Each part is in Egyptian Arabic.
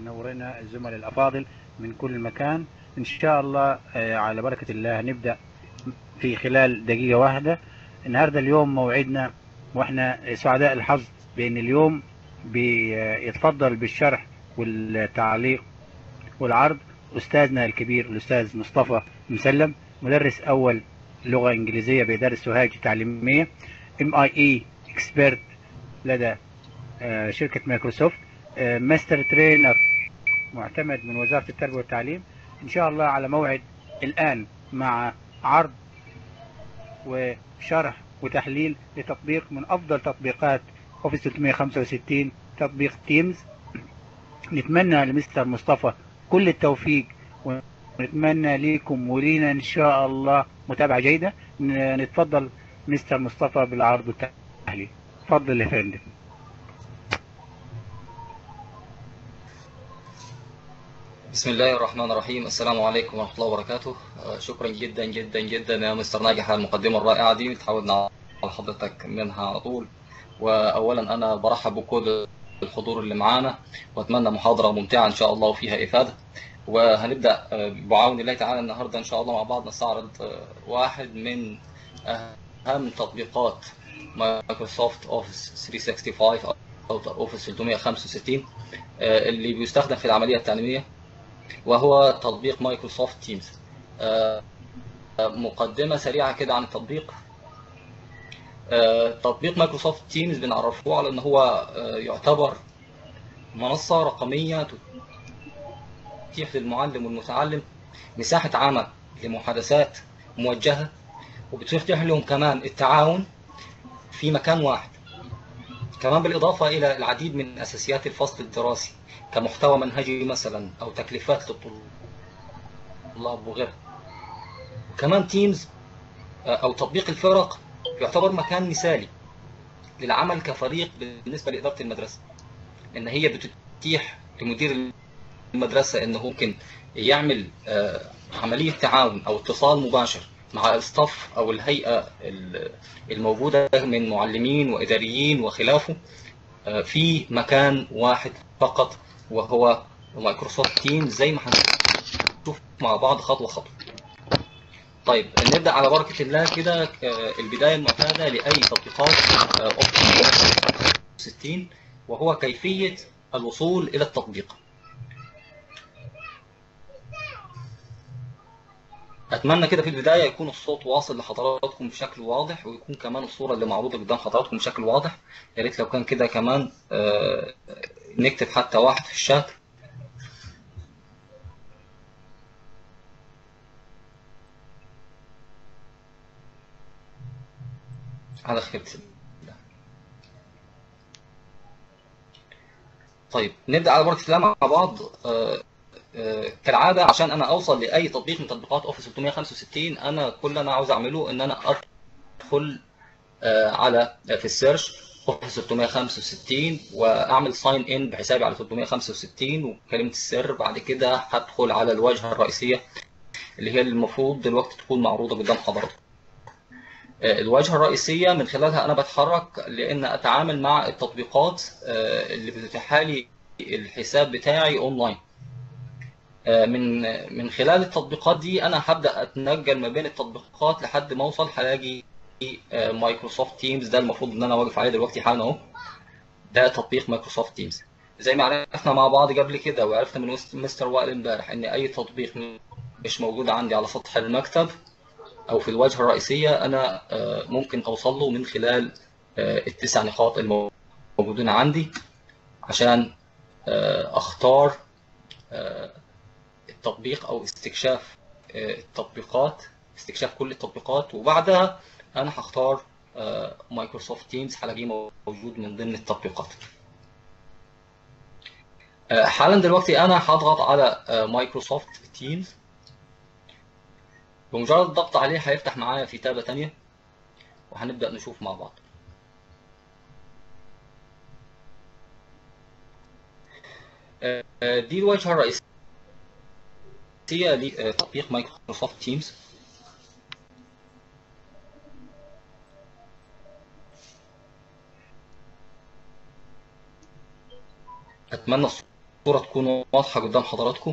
منورنا الزملاء الأفاضل من كل مكان إن شاء الله على بركة الله نبدأ في خلال دقيقة واحدة النهاردة اليوم موعدنا وإحنا سعداء الحظ بأن اليوم بيتفضل بالشرح والتعليق والعرض أستاذنا الكبير الأستاذ مصطفى مسلم مدرس أول لغة إنجليزية بإدارة سوهاج التعليمية ام اي اي اكسبرت لدى شركة مايكروسوفت ماستر ترينر معتمد من وزارة التربية والتعليم إن شاء الله على موعد الآن مع عرض وشرح وتحليل لتطبيق من أفضل تطبيقات أوفيس 365 تطبيق تيمز نتمنى لمستر مصطفى كل التوفيق ونتمنى ليكم ولينا إن شاء الله متابعة جيدة نتفضل مستر مصطفى بالعرض والتحليل تفضل يا فندم بسم الله الرحمن الرحيم السلام عليكم ورحمة الله وبركاته شكرا جدا جدا جدا يا مستر ناجح على المقدمة الرائعة دي تعودنا على حضرتك منها على طول وأولا أنا برحب بكل الحضور اللي معانا وأتمنى محاضرة ممتعة إن شاء الله وفيها إفادة وهنبدأ بعون الله تعالى النهاردة إن شاء الله مع بعض نستعرض واحد من أهم تطبيقات مايكروسوفت أوفيس 365 أو أوفيس 365 اللي بيستخدم في العملية التعليمية وهو تطبيق مايكروسوفت تيمز مقدمة سريعة كده عن التطبيق تطبيق مايكروسوفت تيمز بنعرفه على ان هو يعتبر منصة رقمية تتيح للمعلم والمتعلم مساحة عمل لمحادثات موجهة وبتتيح لهم كمان التعاون في مكان واحد كمان بالإضافة إلى العديد من أساسيات الفصل الدراسي كمحتوى منهجي مثلا أو تكليفات للطلاب وغيرها كمان تيمز أو تطبيق الفرق يعتبر مكان مثالي للعمل كفريق بالنسبة لإدارة المدرسة إن هي بتتيح لمدير المدرسة إنه ممكن يعمل عملية تعاون أو اتصال مباشر مع الستاف أو الهيئة الموجودة من معلمين وإداريين وخلافه في مكان واحد فقط وهو مايكروسوفت تيم زي ما هنشوف مع بعض خطوة خطوة طيب نبدأ على بركة الله كده البداية المعتادة لأي تطبيقات اوفيس 60 وهو كيفية الوصول إلى التطبيق أتمنى كده في البداية يكون الصوت واصل لحضراتكم بشكل واضح ويكون كمان الصورة اللي معروضة قدام حضراتكم بشكل واضح يا ريت لو كان كده كمان نكتب حتى واحد في الشات على خير طيب نبدأ على بركة الله مع بعض كالعاده عشان انا اوصل لاي تطبيق من تطبيقات اوفيس 365 انا كل اللي انا عاوز اعمله ان انا ادخل على في السيرش اوفيس 365 واعمل ساين ان بحسابي على 365 وكلمه السر بعد كده هدخل على الواجهه الرئيسيه اللي هي المفروض دلوقتي تكون معروضه قدام حضرتك الواجهه الرئيسيه من خلالها انا بتحرك لان اتعامل مع التطبيقات اللي بتتيح لي الحساب بتاعي اونلاين من من خلال التطبيقات دي انا هبدا اتنقل ما بين التطبيقات لحد ما اوصل هلاقي مايكروسوفت تيمز ده المفروض ان انا واقف عليه دلوقتي حالا اهو ده تطبيق مايكروسوفت تيمز زي ما عرفنا مع بعض قبل كده وعرفنا من مستر وائل امبارح ان اي تطبيق مش موجود عندي على سطح المكتب او في الواجهه الرئيسيه انا ممكن اوصل له من خلال التسع نقاط الموجودين عندي عشان اختار التطبيق او استكشاف التطبيقات استكشاف كل التطبيقات وبعدها انا هختار مايكروسوفت تيمز هلاقيه موجود من ضمن التطبيقات حالا دلوقتي انا هضغط على مايكروسوفت تيمز بمجرد الضغط عليه هيفتح معايا في تابة تانية وهنبدأ نشوف مع بعض دي الواجهة الرئيسية لتطبيق مايكروسوفت تيمز أتمنى الصوت الصورة تكون واضحة قدام حضراتكم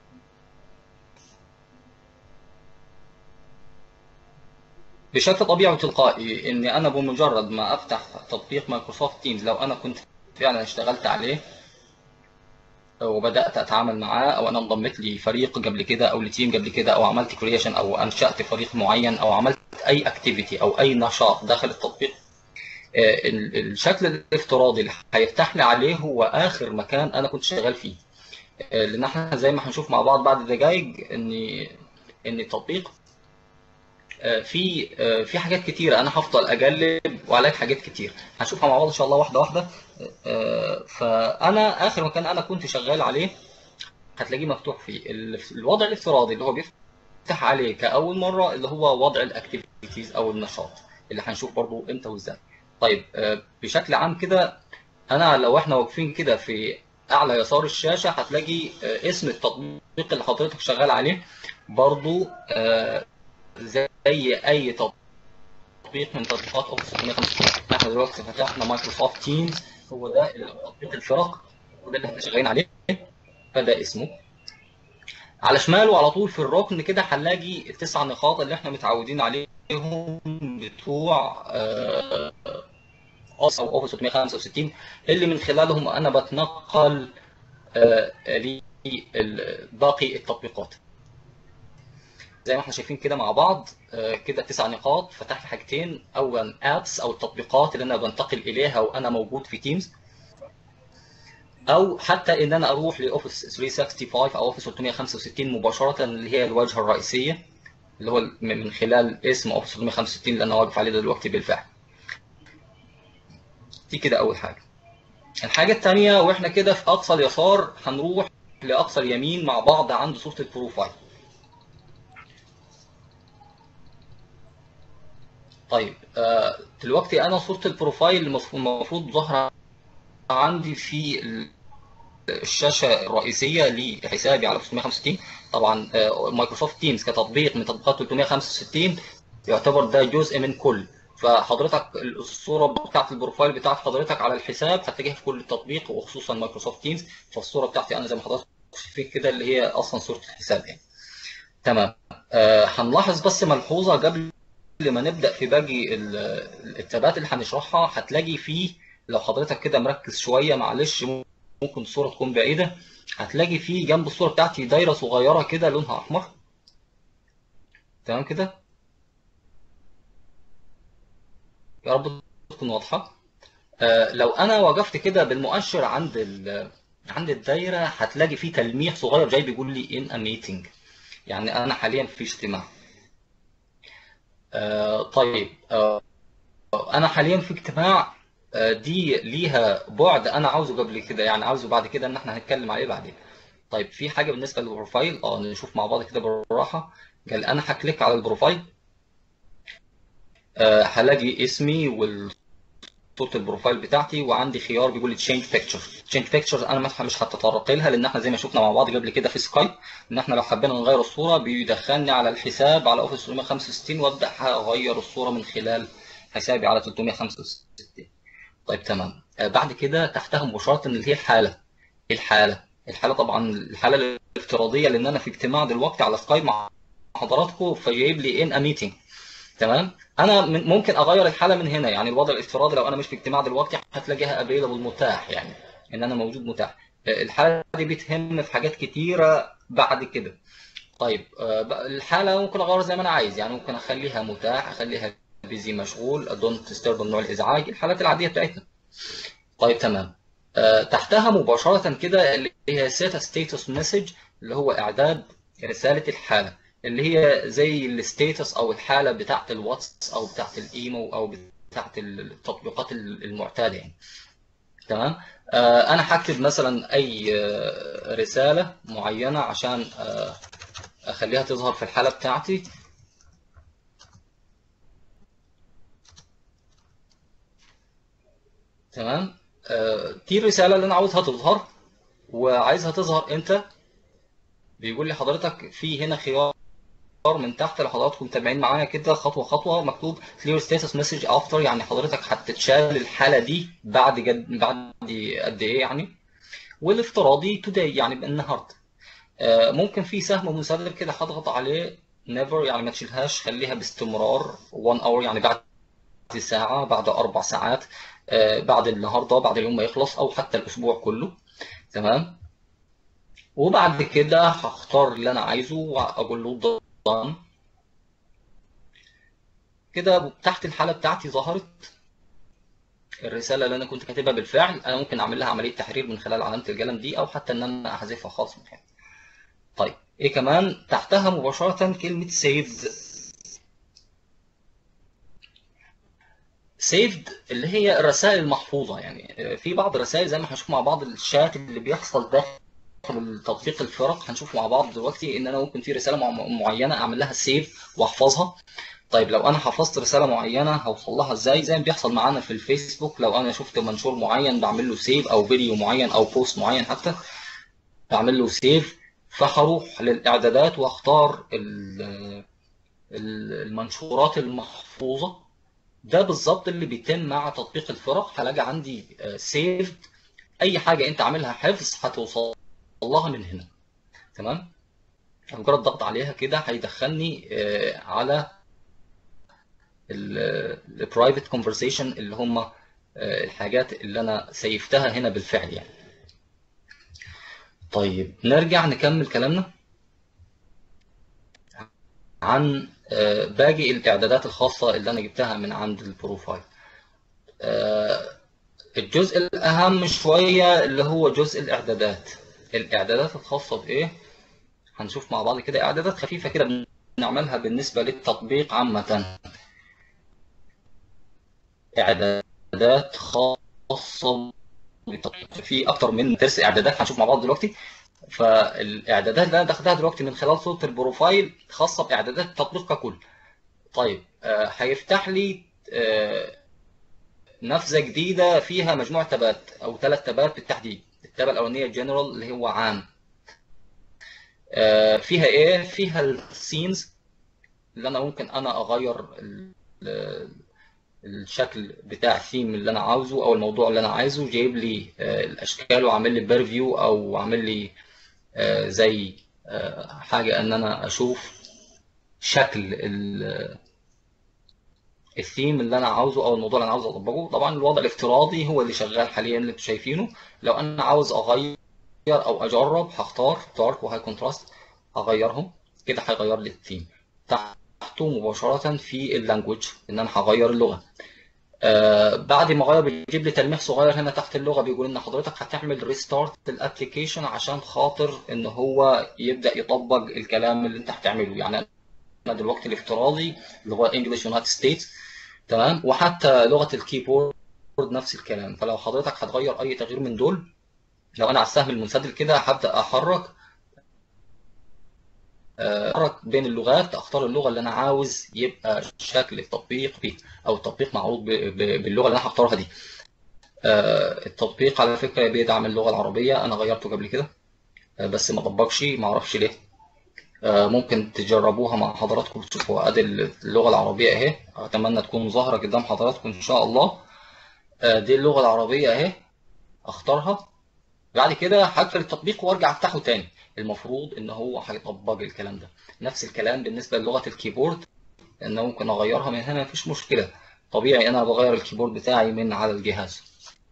بشكل طبيعي وتلقائي اني انا بمجرد ما افتح تطبيق مايكروسوفت تيمز لو انا كنت فعلا اشتغلت عليه وبدات اتعامل معاه او انا انضميت لفريق قبل كده او لتيم قبل كده او عملت كرييشن او انشات فريق معين او عملت اي اكتيفيتي او اي نشاط داخل التطبيق الشكل الافتراضي اللي هيفتح لي عليه هو اخر مكان انا كنت شغال فيه لان احنا زي ما هنشوف مع بعض بعد دقايق ان ان التطبيق في في حاجات كتيره انا هفضل اجلب وعليك حاجات كتير هنشوفها مع بعض ان شاء الله واحده واحده فانا اخر مكان انا كنت شغال عليه هتلاقيه مفتوح فيه الوضع الافتراضي اللي هو بيفتح عليه كاول مره اللي هو وضع الاكتيفيتيز او النشاط اللي هنشوف برضو امتى وازاي طيب بشكل عام كده انا لو احنا واقفين كده في اعلى يسار الشاشه هتلاقي اسم التطبيق اللي حضرتك شغال عليه برضو زي اي تطبيق من تطبيقات اوفيس 365 احنا دلوقتي فتحنا مايكروسوفت تيمز هو ده تطبيق الفرق وده اللي احنا شغالين عليه فده اسمه على شماله على طول في الركن كده هنلاقي التسع نقاط اللي احنا متعودين عليهم بتوع اوس او اوفيس 365 اللي من خلالهم انا بتنقل لباقي التطبيقات زي ما احنا شايفين كده مع بعض كده تسع نقاط فتح لي حاجتين اولا ابس او التطبيقات اللي انا بنتقل اليها وانا موجود في تيمز او حتى ان انا اروح لاوفيس 365 او اوفيس 365 مباشره اللي هي الواجهه الرئيسيه اللي هو من خلال اسم اوفيس 365 اللي انا واقف عليه دلوقتي بالفعل دي كده اول حاجه الحاجه الثانيه واحنا كده في اقصى اليسار هنروح لاقصى اليمين مع بعض عند صوره البروفايل طيب دلوقتي انا صوره البروفايل المفروض ظاهره عندي في الشاشه الرئيسيه لحسابي على 365 طبعا مايكروسوفت تيمز كتطبيق من تطبيقات 365 يعتبر ده جزء من كل فحضرتك الصوره بتاعت البروفايل بتاعت حضرتك على الحساب هتلاقيها في كل التطبيق وخصوصا مايكروسوفت تيمز فالصوره بتاعتي انا زي ما حضرتك شايفين كده اللي هي اصلا صوره الحساب يعني تمام آه هنلاحظ بس ملحوظه قبل ما نبدا في باقي التابات اللي هنشرحها هتلاقي فيه لو حضرتك كده مركز شويه معلش ممكن الصوره تكون بعيده هتلاقي فيه جنب الصوره بتاعتي دايره صغيره كده لونها احمر تمام كده يا رب تكون واضحه آه لو انا وقفت كده بالمؤشر عند عند الدايره هتلاقي فيه تلميح صغير جاي بيقول لي ان ا ميتنج يعني انا حاليا في اجتماع آه طيب آه انا حاليا في اجتماع آه دي ليها بعد انا عاوزه قبل كده يعني عاوزه بعد كده ان احنا هنتكلم عليه بعدين طيب في حاجه بالنسبه للبروفايل اه نشوف مع بعض كده بالراحه قال انا هكليك على البروفايل هلاقي اسمي وال صوره البروفايل بتاعتي وعندي خيار بيقول لي تشينج بيكتشر تشينج بيكتشر انا مش هتطرق لها لان احنا زي ما شفنا مع بعض قبل كده في سكايب ان احنا لو حبينا نغير الصوره بيدخلني على الحساب على اوفيس 365 وابدا اغير الصوره من خلال حسابي على 365 طيب تمام بعد كده تحتها مباشره اللي هي الحاله الحاله الحاله طبعا الحاله الافتراضيه لان انا في اجتماع دلوقتي على سكايب مع حضراتكم فجايب لي ان ا ميتنج تمام انا ممكن اغير الحاله من هنا يعني الوضع الافتراضي لو انا مش في اجتماع دلوقتي هتلاقيها افيلبل متاح يعني ان انا موجود متاح الحاله دي بتهم في حاجات كتيره بعد كده طيب الحاله ممكن اغير زي ما انا عايز يعني ممكن اخليها متاح اخليها بيزي مشغول دونت تسترب ممنوع الازعاج الحالات العاديه بتاعتنا طيب تمام تحتها مباشره كده اللي هي سيت ستاتس مسج اللي هو اعداد رساله الحاله اللي هي زي الستيتس او الحاله بتاعت الواتس او بتاعت الايمو او بتاعت التطبيقات المعتاده يعني تمام آه انا هكتب مثلا اي رساله معينه عشان آه اخليها تظهر في الحاله بتاعتي تمام آه دي الرساله اللي انا عاوزها تظهر وعايزها تظهر امتى بيقول لي حضرتك في هنا خيار من تحت لو حضراتكم متابعين معايا كده خطوه خطوه مكتوب clear status message after يعني حضرتك هتتشال الحاله دي بعد جد بعد قد ايه يعني والافتراضي today يعني النهارده آه، ممكن في سهم مسرب كده هضغط عليه never يعني ما تشيلهاش خليها باستمرار 1 hour يعني بعد ساعة بعد أربع ساعات آه، بعد النهارده بعد اليوم ما يخلص أو حتى الأسبوع كله تمام وبعد كده هختار اللي أنا عايزه وأقول له done كده تحت الحالة بتاعتي ظهرت الرسالة اللي أنا كنت كاتبها بالفعل أنا ممكن أعمل لها عملية تحرير من خلال علامة القلم دي أو حتى إن أنا أحذفها خالص من هنا. طيب إيه كمان تحتها مباشرة كلمة saved saved اللي هي الرسائل المحفوظة يعني في بعض الرسائل زي ما هنشوف مع بعض الشات اللي بيحصل داخل التطبيق الفرق هنشوف مع بعض دلوقتي ان انا ممكن في رساله مع- معينه اعمل لها سيف واحفظها طيب لو انا حفظت رساله معينه هوصل لها ازاي زي ما بيحصل معانا في الفيسبوك لو انا شفت منشور معين بعمل له سيف او فيديو معين او بوست معين حتى بعمل له سيف فهروح للاعدادات واختار ال- ال- المنشورات المحفوظه ده بالظبط اللي بيتم مع تطبيق الفرق هلاقي عندي سيفد اي حاجه انت عاملها حفظ هتوصل لها من هنا تمام مجرد ضغط عليها كده هيدخلني آه، على البرايفت كونفرسيشن اللي هم آه، الحاجات اللي انا سيفتها هنا بالفعل يعني طيب نرجع نكمل كلامنا عن آه، باقي الاعدادات الخاصه اللي انا جبتها من عند البروفايل آه، الجزء الاهم شويه اللي هو جزء الاعدادات الاعدادات الخاصه بايه هنشوف مع بعض كده اعدادات خفيفه كده بنعملها بالنسبه للتطبيق عامه اعدادات خاصه بالتطبيق في اكتر من ترس اعدادات هنشوف مع بعض دلوقتي فالاعدادات اللي انا دخلتها دلوقتي من خلال صوره البروفايل خاصه باعدادات التطبيق ككل طيب آه، هيفتح لي آه، نافذه جديده فيها مجموعه تابات او ثلاث تابات بالتحديد التابه الاولانيه جنرال اللي هو عام آه، فيها ايه فيها السينز اللي انا ممكن انا اغير ال- ال- الشكل بتاع الثيم اللي انا عاوزه او الموضوع اللي انا عايزه جايب لي آه، الاشكال وعامل لي بيرفيو او عامل لي آه، زي آه، حاجه ان انا اشوف شكل ال- الثيم اللي انا عاوزه او الموضوع اللي انا عاوز اطبقه طبعا الوضع الافتراضي هو اللي شغال حاليا اللي انتم شايفينه لو انا عاوز اغير او اجرب هختار دارك وهاي كونتراست هغيرهم كده هيغير لي الثيم تحته مباشره في اللانجوج ان انا هغير اللغه آه بعد ما غير بيجيب لي تلميح صغير هنا تحت اللغه بيقول ان حضرتك هتعمل ريستارت الابلكيشن عشان خاطر ان هو يبدا يطبق الكلام اللي انت هتعمله يعني انا دلوقتي الافتراضي اللي هو انجلش يونايتد ستيتس تمام وحتى لغه الكيبورد نفس الكلام فلو حضرتك هتغير اي تغيير من دول لو انا على السهم المنسدل كده هبدا احرك آه، احرك بين اللغات اختار اللغه اللي انا عاوز يبقى شكل التطبيق بيه او التطبيق معروض ب- ب- باللغه اللي انا هختارها دي آه، التطبيق على فكره بيدعم اللغه العربيه انا غيرته قبل كده آه، بس ما طبقش ما اعرفش ليه آه، ممكن تجربوها مع حضراتكم تشوفوا ادي اللغه العربيه اهي اتمنى تكون ظاهره قدام حضراتكم ان شاء الله آه، دي اللغه العربيه اهي اختارها بعد كده هقفل التطبيق وارجع افتحه تاني المفروض ان هو هيطبق الكلام ده نفس الكلام بالنسبه للغه الكيبورد ان ممكن اغيرها من هنا مفيش مشكله طبيعي انا بغير الكيبورد بتاعي من على الجهاز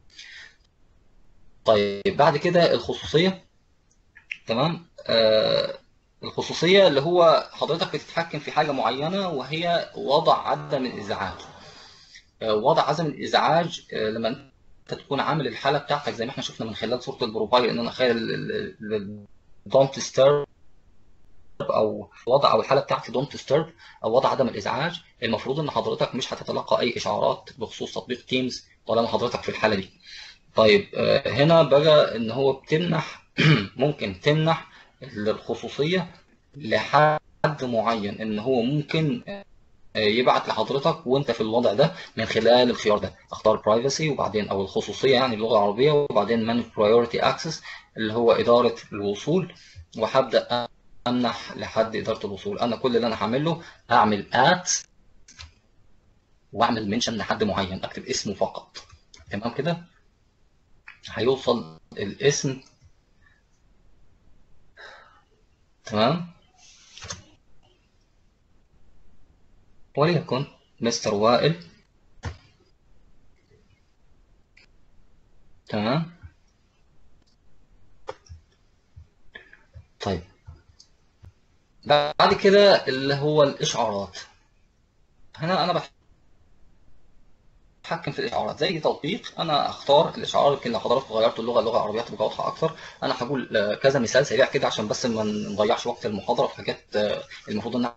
طيب بعد كده الخصوصيه تمام آه الخصوصيه اللي هو حضرتك بتتحكم في حاجه معينه وهي وضع عدم الازعاج آه وضع عدم الازعاج آه لما انت تكون عامل الحاله بتاعتك زي ما احنا شفنا من خلال صوره البروفايل ان انا اخلي دونت disturb او وضع او الحاله بتاعتي دونت disturb او وضع عدم الازعاج المفروض ان حضرتك مش هتتلقى اي اشعارات بخصوص تطبيق تيمز طالما حضرتك في الحاله دي طيب آه، هنا بقى ان هو بتمنح ممكن تمنح الخصوصيه لحد معين ان هو ممكن آه، يبعت لحضرتك وانت في الوضع ده من خلال الخيار ده اختار برايفسي وبعدين او الخصوصيه يعني اللغه العربيه وبعدين مانج برايورتي اكسس اللي هو اداره الوصول وهبدا امنح لحد اداره الوصول انا كل اللي انا هعمله هعمل ات واعمل منشن لحد معين اكتب اسمه فقط تمام كده هيوصل الاسم تمام وليكن مستر وائل تمام طيب بعد كده اللي هو الإشعارات هنا أنا بتحكم في الإشعارات زي تطبيق أنا أختار الإشعار يمكن لو حضرتك غيرت اللغة اللغة العربية تبقى واضحة أكتر أنا هقول كذا مثال سريع كده عشان بس ما نضيعش وقت المحاضرة في حاجات المفروض إن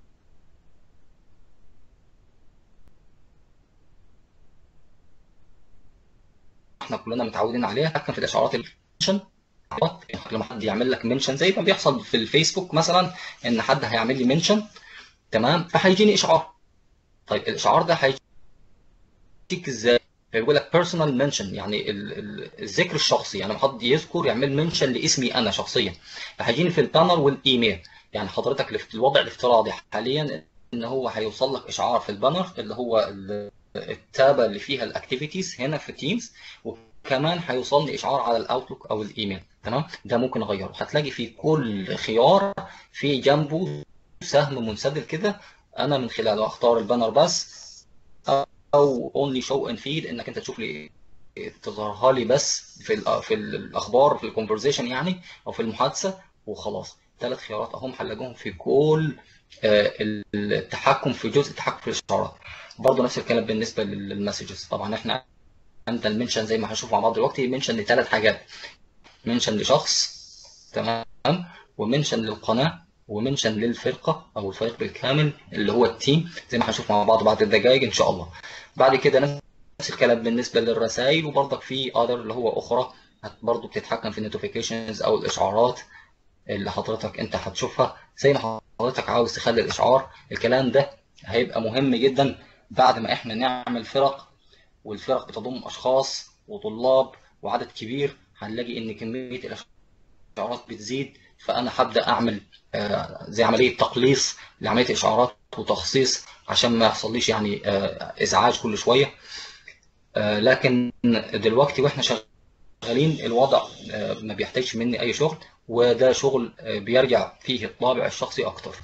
احنا كلنا متعودين عليها حكم في الاشعارات المنشن لما حد يعمل لك منشن زي ما بيحصل في الفيسبوك مثلا ان حد هيعمل لي منشن تمام فهيجيني اشعار طيب الاشعار ده هيجيك ازاي فيقول لك بيرسونال منشن يعني الذكر الشخصي يعني حد يذكر يعمل منشن لاسمي انا شخصيا فهيجيني في البانر والايميل يعني حضرتك في الوضع الافتراضي حاليا ان هو هيوصل لك اشعار في البانر اللي هو التابة اللي فيها الاكتيفيتيز هنا في تيمز وكمان هيوصلني اشعار على الاوتلوك او الايميل تمام ده ممكن اغيره هتلاقي في كل خيار في جنبه سهم منسدل كده انا من خلاله اختار البانر بس او اونلي شو ان فيد انك انت تشوف لي تظهرها لي بس في في الاخبار في الكونفرزيشن يعني او في المحادثه وخلاص ثلاث خيارات اهم هنلاقيهم في كل التحكم في جزء التحكم في الاشعارات برضه نفس الكلام بالنسبه للمسجز طبعا احنا عندنا المنشن زي ما هنشوف مع بعض دلوقتي منشن لثلاث حاجات منشن لشخص تمام ومنشن للقناه ومنشن للفرقه او الفريق بالكامل اللي هو التيم زي ما هنشوف مع بعض بعد الدقائق ان شاء الله بعد كده نفس الكلام بالنسبه للرسائل وبرضك في اذر اللي هو اخرى برضه بتتحكم في النوتيفيكيشنز او الاشعارات اللي حضرتك انت هتشوفها زي ما حضرتك عاوز تخلي الاشعار الكلام ده هيبقى مهم جدا بعد ما احنا نعمل فرق والفرق بتضم اشخاص وطلاب وعدد كبير هنلاقي ان كميه الاشعارات بتزيد فانا هبدا اعمل زي عمليه تقليص لعمليه الاشعارات وتخصيص عشان ما يحصليش يعني ازعاج كل شويه لكن دلوقتي واحنا شغالين الوضع ما بيحتاجش مني اي شغل وده شغل بيرجع فيه الطابع الشخصي اكتر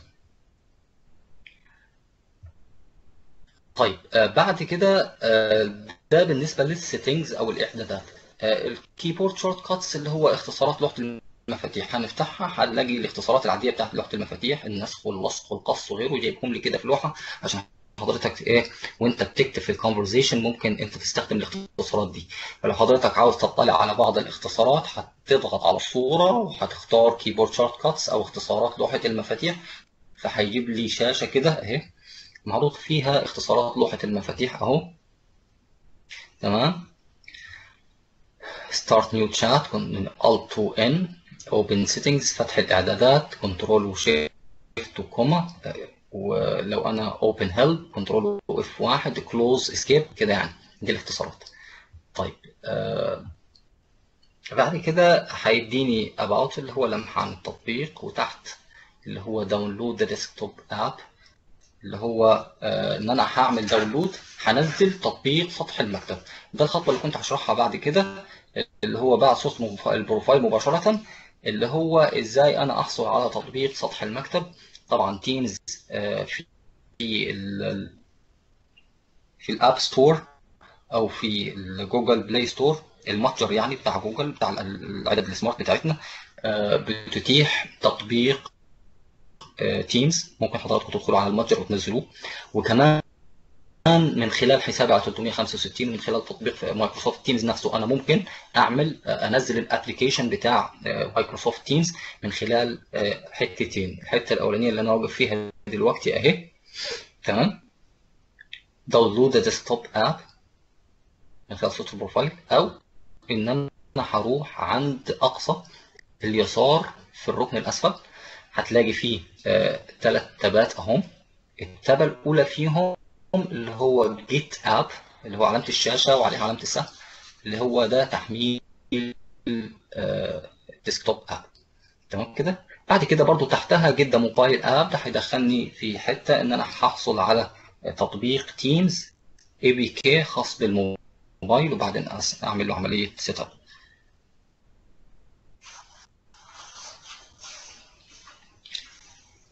طيب بعد كده ده بالنسبه للسيتنجز او الاعدادات الكيبورد شورت كاتس اللي هو اختصارات لوحه المفاتيح هنفتحها هنلاقي الاختصارات العاديه بتاعت لوحه المفاتيح النسخ واللصق والقص وغيره جايبهم لي كده في لوحه عشان حضرتك ايه وانت بتكتب في الكونفرزيشن ممكن انت تستخدم الاختصارات دي فلو حضرتك عاوز تطلع على بعض الاختصارات هتضغط على الصوره وهتختار كيبورد شورت كاتس او اختصارات لوحه المفاتيح فهيجيب لي شاشه كده اهي محطوط فيها اختصارات لوحه المفاتيح اهو تمام start new chat من alt to n open settings فتح الاعدادات كنترول وشيفت وكوما ولو انا open help كنترول اف 1 close escape كده يعني دي الاختصارات طيب آه بعد كده هيديني about اللي هو لمحة عن التطبيق وتحت اللي هو download the desktop app اللي هو آه ان انا هعمل داونلود هنزل تطبيق سطح المكتب ده الخطوه اللي كنت هشرحها بعد كده اللي هو بعد صوت البروفايل مباشره اللي هو ازاي انا احصل على تطبيق سطح المكتب طبعا تيمز في ال في الاب ستور او في الجوجل بلاي ستور المتجر يعني بتاع جوجل بتاع العدد السمارت بتاعتنا بتتيح تطبيق تيمز ممكن حضراتكم تدخلوا على المتجر وتنزلوه وكمان من خلال حسابي على 365 من خلال تطبيق في مايكروسوفت تيمز نفسه انا ممكن اعمل انزل الابلكيشن بتاع مايكروسوفت تيمز من خلال حتتين الحته الاولانيه اللي انا واقف فيها دلوقتي اهي تمام داونلود ديسكتوب اب من خلال صوت البروفايل او ان انا هروح عند اقصى اليسار في الركن الاسفل هتلاقي فيه ثلاث تابات اهم التابه الاولى فيهم اللي هو جيت اب اللي هو علامه الشاشه وعليها علامه السهم اللي هو ده تحميل ديسكتوب اب تمام كده بعد كده برضو تحتها جدا موبايل اب ده هيدخلني في حته ان انا هحصل على تطبيق تيمز اي بي كي خاص بالموبايل وبعدين اعمل له عمليه سيت اب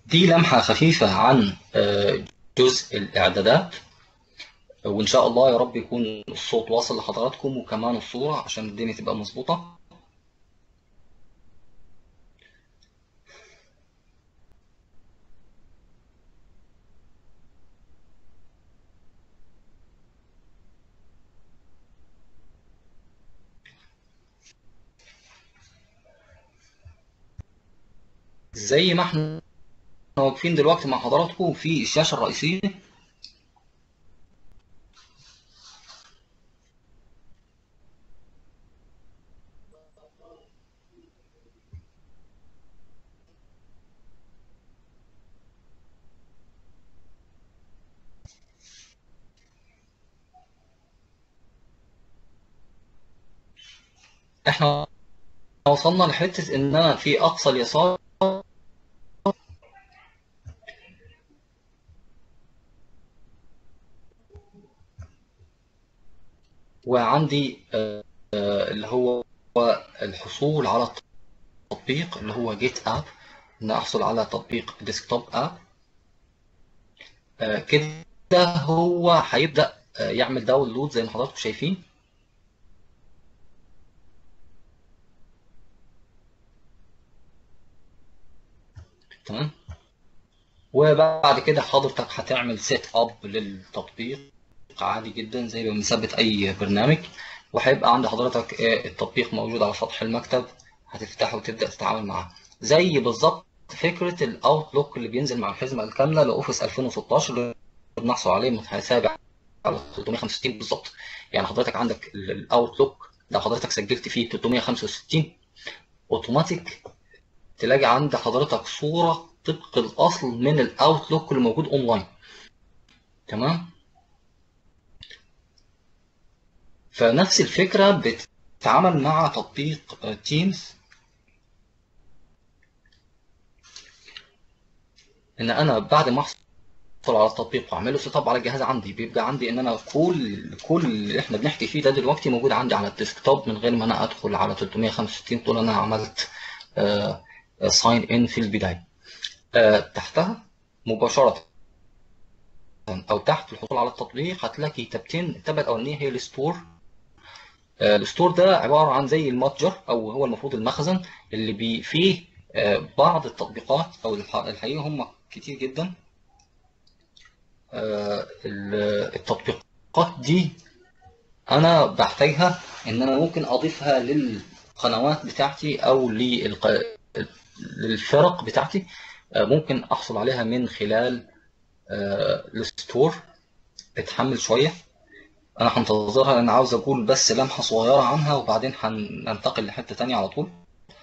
دي لمحة خفيفة عن آه، جزء الإعدادات وإن شاء الله يا رب يكون الصوت واصل لحضراتكم وكمان الصورة عشان الدنيا تبقى مظبوطة زي ما احنا واقفين دلوقتي مع حضراتكم في الشاشة الرئيسية احنا وصلنا لحتة ان انا في اقصى اليسار وعندي آه، آه، اللي هو الحصول على التطبيق اللي هو جيت اب ان احصل على تطبيق ديسكتوب اب آه، كده هو هيبدأ آه، يعمل داونلود زي ما حضراتكم شايفين تمام وبعد كده حضرتك هتعمل سيت اب للتطبيق عادي جدا زي ما بنثبت اي برنامج وهيبقى عند حضرتك آه، التطبيق موجود على سطح المكتب هتفتحه وتبدا تتعامل معاه زي بالظبط فكره الاوتلوك اللي بينزل مع الحزمه الكامله لاوفيس 2016 اللي بنحصل عليه متسابع على 365 بالظبط يعني حضرتك عندك الاوتلوك لو حضرتك سجلت فيه 365 اوتوماتيك تلاقي عند حضرتك صوره طبق الاصل من الاوتلوك اللي موجود اونلاين تمام فنفس الفكرة بتتعامل مع تطبيق تيمز ان انا بعد ما احصل على التطبيق واعمله سيت اب على الجهاز عندي بيبقى عندي ان انا كل كل اللي احنا بنحكي فيه ده دلوقتي موجود عندي على الديسكتوب من غير ما انا ادخل على 365 طول انا عملت ساين ان في البدايه آه، تحتها مباشره او تحت الحصول على التطبيق هتلاقي كتابتين التابة الاولانيه هي الستور آه، الستور ده عبارة عن زي المتجر أو هو المفروض المخزن اللي بي فيه آه، بعض التطبيقات أو الح- الحقيقة هم كتير جدا آه، ال- التطبيقات دي أنا بحتاجها إن أنا ممكن أضيفها للقنوات بتاعتي أو للق- للفرق بتاعتي آه، ممكن أحصل عليها من خلال آه، الستور اتحمل شوية انا هنتظرها لان عاوز اقول بس لمحة صغيرة عنها وبعدين هننتقل لحتة تانية على طول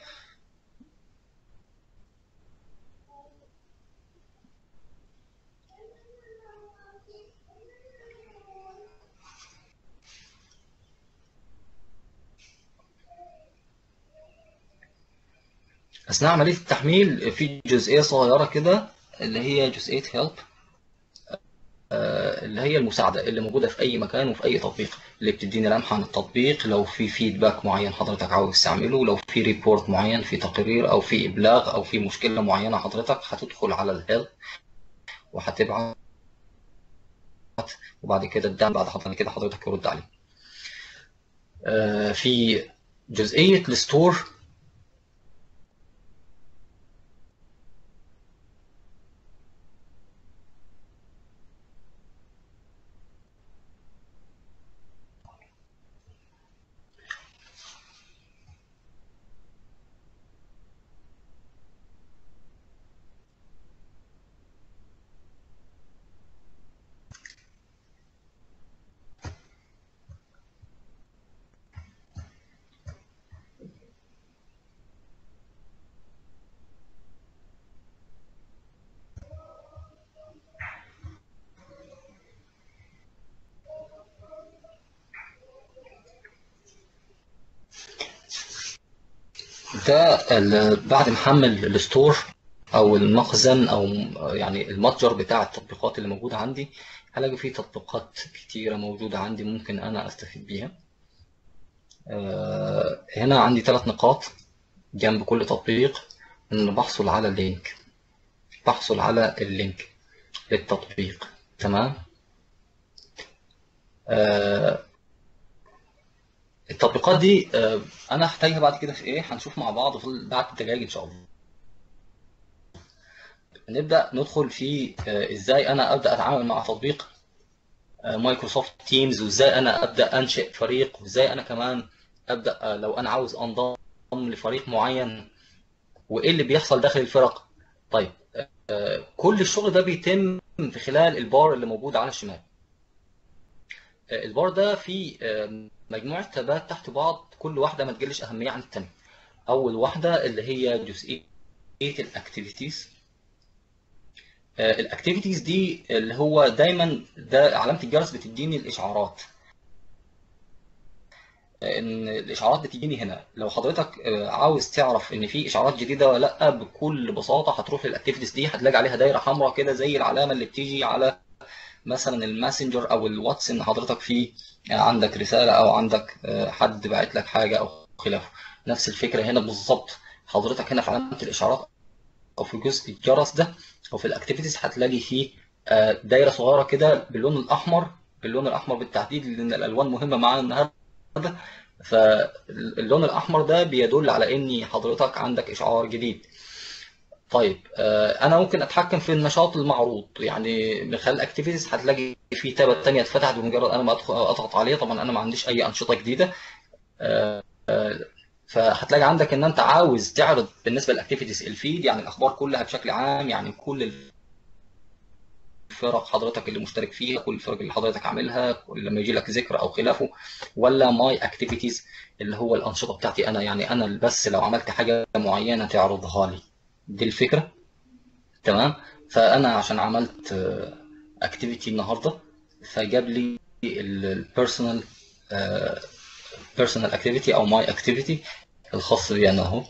اثناء عملية التحميل في جزئية صغيرة كده اللي هي جزئية help آه، اللي هي المساعدة اللي موجودة في أي مكان وفي أي تطبيق اللي بتديني لمحة عن التطبيق لو في فيدباك معين حضرتك عاوز تعمله لو في ريبورت معين في تقرير أو في إبلاغ أو في مشكلة معينة حضرتك هتدخل على الهيلب وهتبعت وبعد كده الدعم بعد حضرتك كده حضرتك يرد عليه آه، في جزئية الستور ده ال- بعد ما احمل الستور او المخزن او يعني المتجر بتاع التطبيقات اللي موجوده عندي هلاقي فيه تطبيقات كتيره موجوده عندي ممكن انا استفيد بيها آه، هنا عندي ثلاث نقاط جنب كل تطبيق ان أنا بحصل على اللينك تحصل على اللينك للتطبيق تمام آه التطبيقات دي آه انا هحتاجها بعد كده في ايه هنشوف مع بعض في بعد الدجاج ان شاء الله نبدا ندخل في آه ازاي انا ابدا اتعامل مع تطبيق مايكروسوفت تيمز وازاي انا ابدا انشئ فريق وازاي انا كمان ابدا لو انا عاوز انضم لفريق معين وايه اللي بيحصل داخل الفرق طيب كل الشغل ده بيتم في خلال البار اللي موجود على الشمال البار ده فيه مجموعه تابات تحت بعض كل واحده ما تقلش اهميه عن الثانيه اول واحده اللي هي جزئيه الاكتيفيتيز الاكتيفيتيز دي اللي هو دايما ده علامه الجرس بتديني الاشعارات ان الاشعارات بتجيني هنا لو حضرتك عاوز تعرف ان في اشعارات جديده ولا لا بكل بساطه هتروح للاكتيفيتيز دي هتلاقي عليها دايره حمراء كده زي العلامه اللي بتيجي على مثلا الماسنجر او الواتس ان حضرتك في عندك رساله او عندك حد باعت لك حاجه او خلافه نفس الفكره هنا بالظبط حضرتك هنا في علامه الاشعارات او في جزء الجرس ده او في الاكتيفيتيز هتلاقي فيه دايره صغيره كده باللون الاحمر باللون الاحمر بالتحديد لان الالوان مهمه معانا النهارده فاللون الاحمر ده بيدل على ان حضرتك عندك اشعار جديد طيب انا ممكن اتحكم في النشاط المعروض يعني من خلال الاكتيفيتيز هتلاقي في تابه ثانيه اتفتحت بمجرد انا ما ادخل اضغط عليها طبعا انا ما عنديش اي انشطه جديده فهتلاقي عندك ان انت عاوز تعرض بالنسبه للاكتيفيتيز الفيد يعني الاخبار كلها بشكل عام يعني كل الفرق حضرتك اللي مشترك فيها كل الفرق اللي حضرتك عاملها لما يجي لك ذكر او خلافه ولا ماي اكتيفيتيز اللي هو الانشطه بتاعتي انا يعني انا بس لو عملت حاجه معينه تعرضها لي دي الفكره تمام فانا عشان عملت اكتيفيتي النهارده فجاب لي البيرسونال بيرسونال اكتيفيتي او ماي اكتيفيتي الخاص بي انا اهو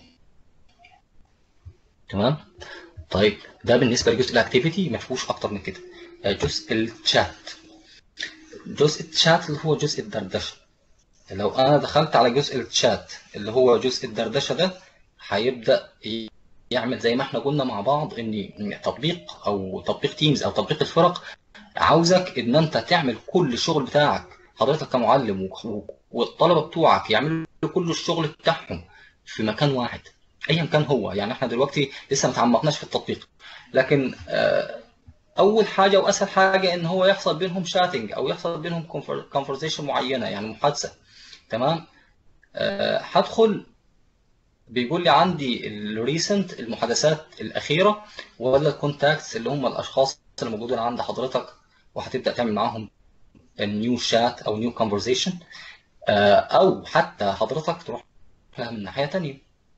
تمام طيب ده بالنسبه لجزء الاكتيفيتي ما فيهوش اكتر من كده جزء الشات جزء الشات اللي هو جزء الدردشه لو انا دخلت على جزء الشات اللي هو جزء الدردشه ده هيبدا يعمل زي ما احنا قلنا مع بعض ان تطبيق او تطبيق تيمز او تطبيق الفرق عاوزك ان انت تعمل كل الشغل بتاعك حضرتك كمعلم والطلبه بتوعك يعملوا كل الشغل بتاعهم في مكان واحد ايا كان هو يعني احنا دلوقتي لسه ما تعمقناش في التطبيق لكن اول حاجه واسهل حاجه ان هو يحصل بينهم شاتنج او يحصل بينهم كونفرزيشن معينه يعني محادثه تمام هدخل بيقول لي عندي الريسنت المحادثات الاخيره ولا الكونتاكتس اللي هم الاشخاص اللي موجودين عند حضرتك وهتبدا تعمل معاهم نيو شات او نيو كونفرزيشن او حتى حضرتك تروح لها من ناحيه ثانيه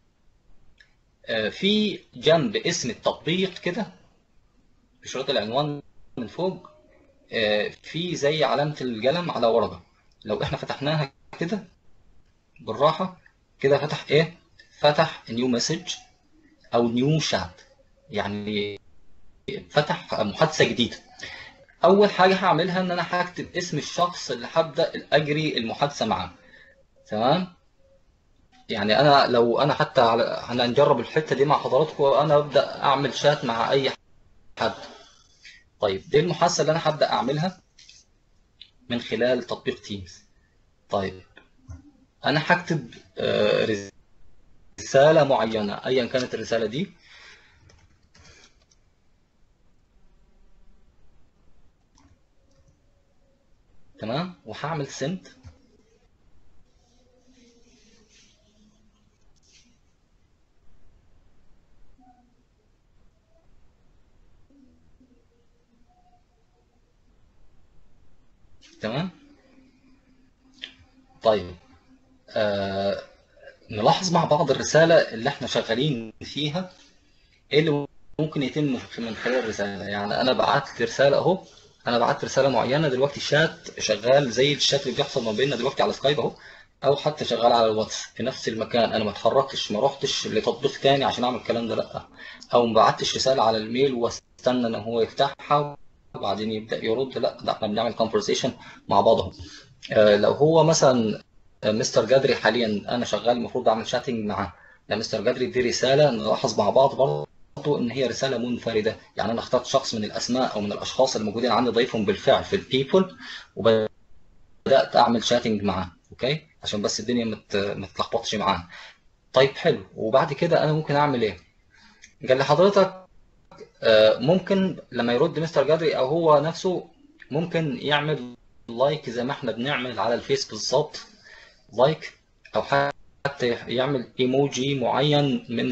في جنب اسم التطبيق كده في شريط العنوان من فوق في زي علامه القلم على ورقه لو احنا فتحناها كده بالراحه كده فتح ايه فتح نيو مسج او نيو شات يعني فتح محادثه جديده اول حاجه هعملها ان انا هكتب اسم الشخص اللي هبدا اجري المحادثه معاه تمام يعني انا لو انا حتى على هنجرب الحته دي مع حضراتكم انا ابدا اعمل شات مع اي حد طيب دي المحادثه اللي انا هبدا اعملها من خلال تطبيق تيمز طيب انا هكتب رساله معينه ايا كانت الرساله دي تمام وهعمل سنت تمام طيب آه نلاحظ مع بعض الرسالة اللي احنا شغالين فيها ايه اللي ممكن يتم من خلال الرسالة يعني انا بعت لي رسالة اهو انا بعت رسالة معينة دلوقتي الشات شغال زي الشات اللي بيحصل ما بيننا دلوقتي على سكايب اهو او حتى شغال على الواتس في نفس المكان انا ما اتحركتش ما رحتش لتطبيق تاني عشان اعمل الكلام ده لا او ما بعتش رسالة على الميل واستنى ان هو يفتحها وبعدين يبدا يرد لا ده احنا بنعمل كونفرسيشن مع بعض اهو آه لو هو مثلا مستر جدري حاليا انا شغال المفروض اعمل شاتنج معاه لا مستر جدري دي رساله نلاحظ مع بعض برضه برضه ان هي رساله منفرده يعني انا اخترت شخص من الاسماء او من الاشخاص اللي موجودين عندي ضيفهم بالفعل في البيبل وبدات اعمل شاتنج معاه اوكي عشان بس الدنيا مت... ما تتلخبطش معاه طيب حلو وبعد كده انا ممكن اعمل ايه قال لي حضرتك آه، ممكن لما يرد مستر جادري او هو نفسه ممكن يعمل لايك زي ما احنا بنعمل على الفيس بالظبط لايك او حتى يعمل ايموجي معين من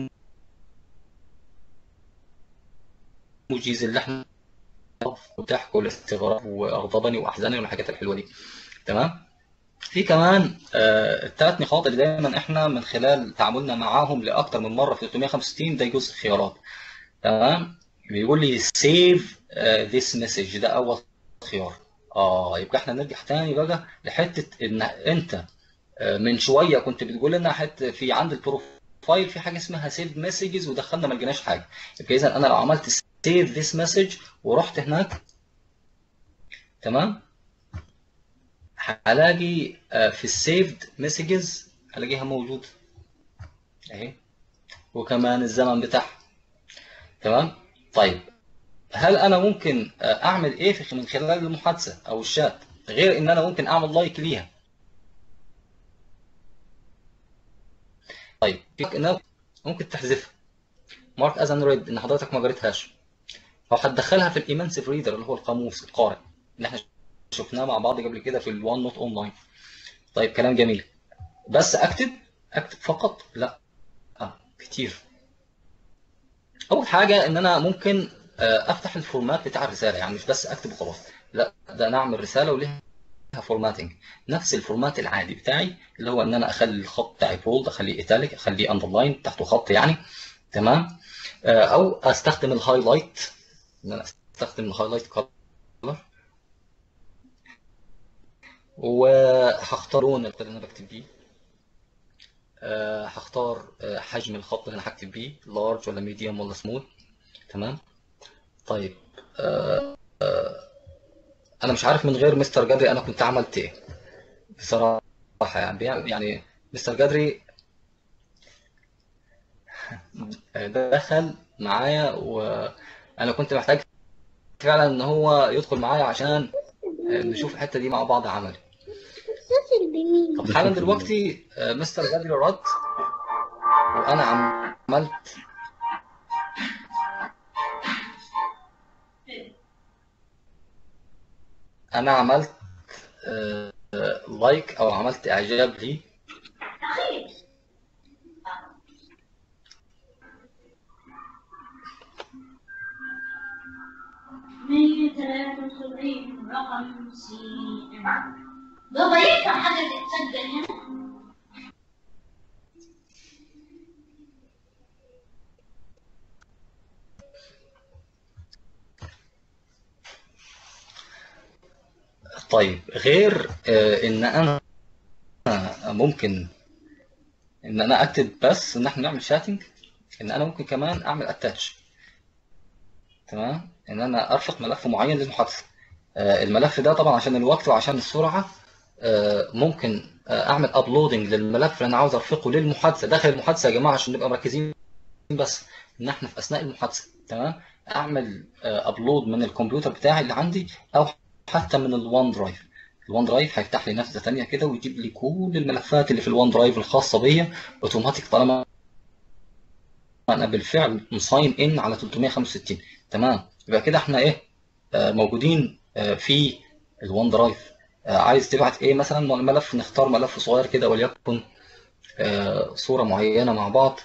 الايموجيز اللي احنا والضحك والاستغراب واغضبني واحزنني والحاجات الحلوه دي تمام في كمان آه، الثلاث نقاط اللي دايما احنا من خلال تعاملنا معاهم لاكثر من مره في 365 ده جزء خيارات تمام بيقول لي سيف ذيس مسج ده اول خيار اه يبقى احنا نرجع تاني بقى لحته ان انت آه، من شويه كنت بتقول لنا حته في عند البروفايل في حاجه اسمها سيف مسجز ودخلنا ما لقيناش حاجه يبقى اذا انا لو عملت سيف ذيس مسج ورحت هناك تمام هلاقي آه، في السيفد مسجز هلاقيها موجوده اهي وكمان الزمن بتاعها تمام طيب هل انا ممكن آه، اعمل ايه في من خلال المحادثه او الشات غير ان انا ممكن اعمل لايك ليها طيب في إنها ممكن تحذفها مارك از ان ريد ان حضرتك ما قريتهاش او هتدخلها في الايمنسيف ريدر اللي هو القاموس القارئ اللي احنا شفناه مع بعض قبل كده في الوان نوت اونلاين طيب كلام جميل بس اكتب اكتب فقط لا آه كتير اول حاجه ان انا ممكن آه، افتح الفورمات بتاع الرساله يعني مش بس اكتب وخلاص لا ده انا اعمل رساله وليها فورماتنج نفس الفورمات العادي بتاعي اللي هو ان انا اخلي الخط بتاعي بولد اخليه ايتاليك اخليه اندرلاين تحته خط يعني تمام آه، او استخدم الهايلايت ان انا استخدم الهايلايت كلر وهختار لون اللي انا بكتب بيه آه، هختار آه، حجم الخط اللي انا هكتب بيه لارج ولا ميديوم ولا سمول تمام طيب آه، آه، انا مش عارف من غير مستر جدري انا كنت عملت ايه بصراحة يعني بيع- يعني مستر جدري دخل معايا وانا كنت محتاج فعلا ان هو يدخل معايا عشان نشوف الحتة دي مع بعض عملي طب حالا دلوقتي آه، مستر جدري رد وانا عملت انا عملت آه، آه، لايك او عملت اعجاب لي مية ثلاثة وسبعين رقم سي ام بابا ينفع حاجة تتسجل هنا؟ طيب غير آه، ان انا ممكن ان انا اكتب بس ان احنا نعمل شاتنج ان انا ممكن كمان اعمل اتاتش تمام ان انا ارفق ملف معين للمحادثه آه، الملف ده طبعا عشان الوقت وعشان السرعه آه، ممكن آه، اعمل ابلودنج للملف اللي انا عاوز ارفقه للمحادثه داخل المحادثه يا جماعه عشان نبقى مركزين بس ان احنا في اثناء المحادثه تمام اعمل ابلود من الكمبيوتر بتاعي اللي عندي او حتى من الوان درايف الوان درايف هيفتح لي نافذه ثانيه كده ويجيب لي كل الملفات اللي في الوان درايف الخاصه بيا اوتوماتيك طالما انا بالفعل مصاين ان على 365 تمام يبقى كده احنا ايه آه، موجودين آه، في الوان درايف آه، عايز تبعت ايه مثلا ملف نختار ملف صغير كده وليكن آه، صوره معينه مع بعض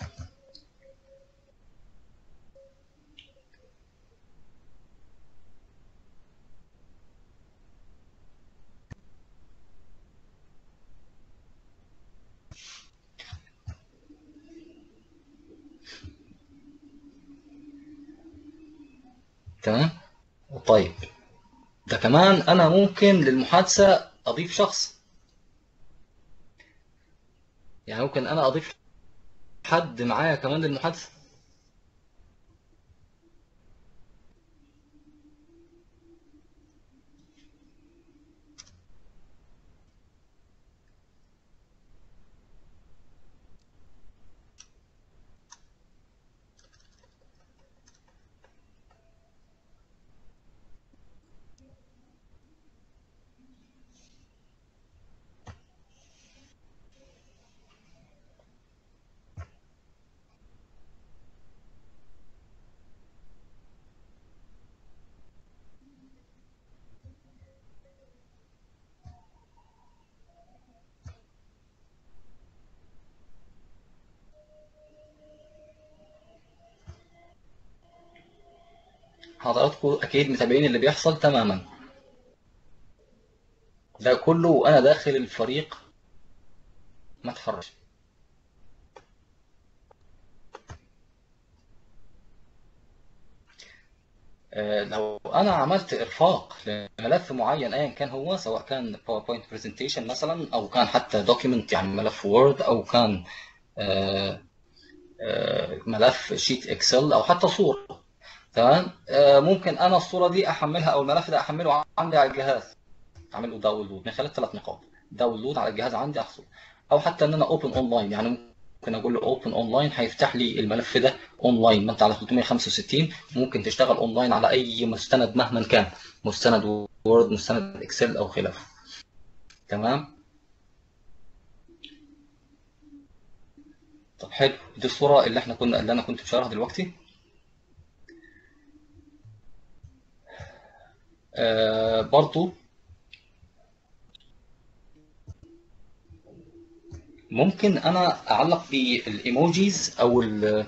تمام طيب ده كمان انا ممكن للمحادثه اضيف شخص يعني ممكن انا اضيف حد معايا كمان للمحادثه حضراتكم اكيد متابعين اللي بيحصل تماما ده كله وانا داخل الفريق ما اتحرش آه، لو انا عملت ارفاق لملف معين ايا كان هو سواء كان باوربوينت برزنتيشن مثلا او كان حتى دوكيمنت يعني ملف وورد او كان آه، آه، ملف شيت اكسل او حتى صوره تمام آه، ممكن انا الصوره دي احملها او الملف ده احمله عندي على الجهاز اعمله داونلود من خلال ثلاث نقاط داونلود على الجهاز عندي احصل او حتى ان انا اوبن اونلاين يعني ممكن اقول له اوبن اونلاين هيفتح لي الملف ده اونلاين ما انت على 365 ممكن تشتغل اونلاين على اي مستند مهما كان مستند وورد مستند اكسل او خلافه تمام طب حلو دي الصوره اللي احنا كنا اللي انا كنت بشرحها دلوقتي آه برضو ممكن انا اعلق بالايموجيز او ال-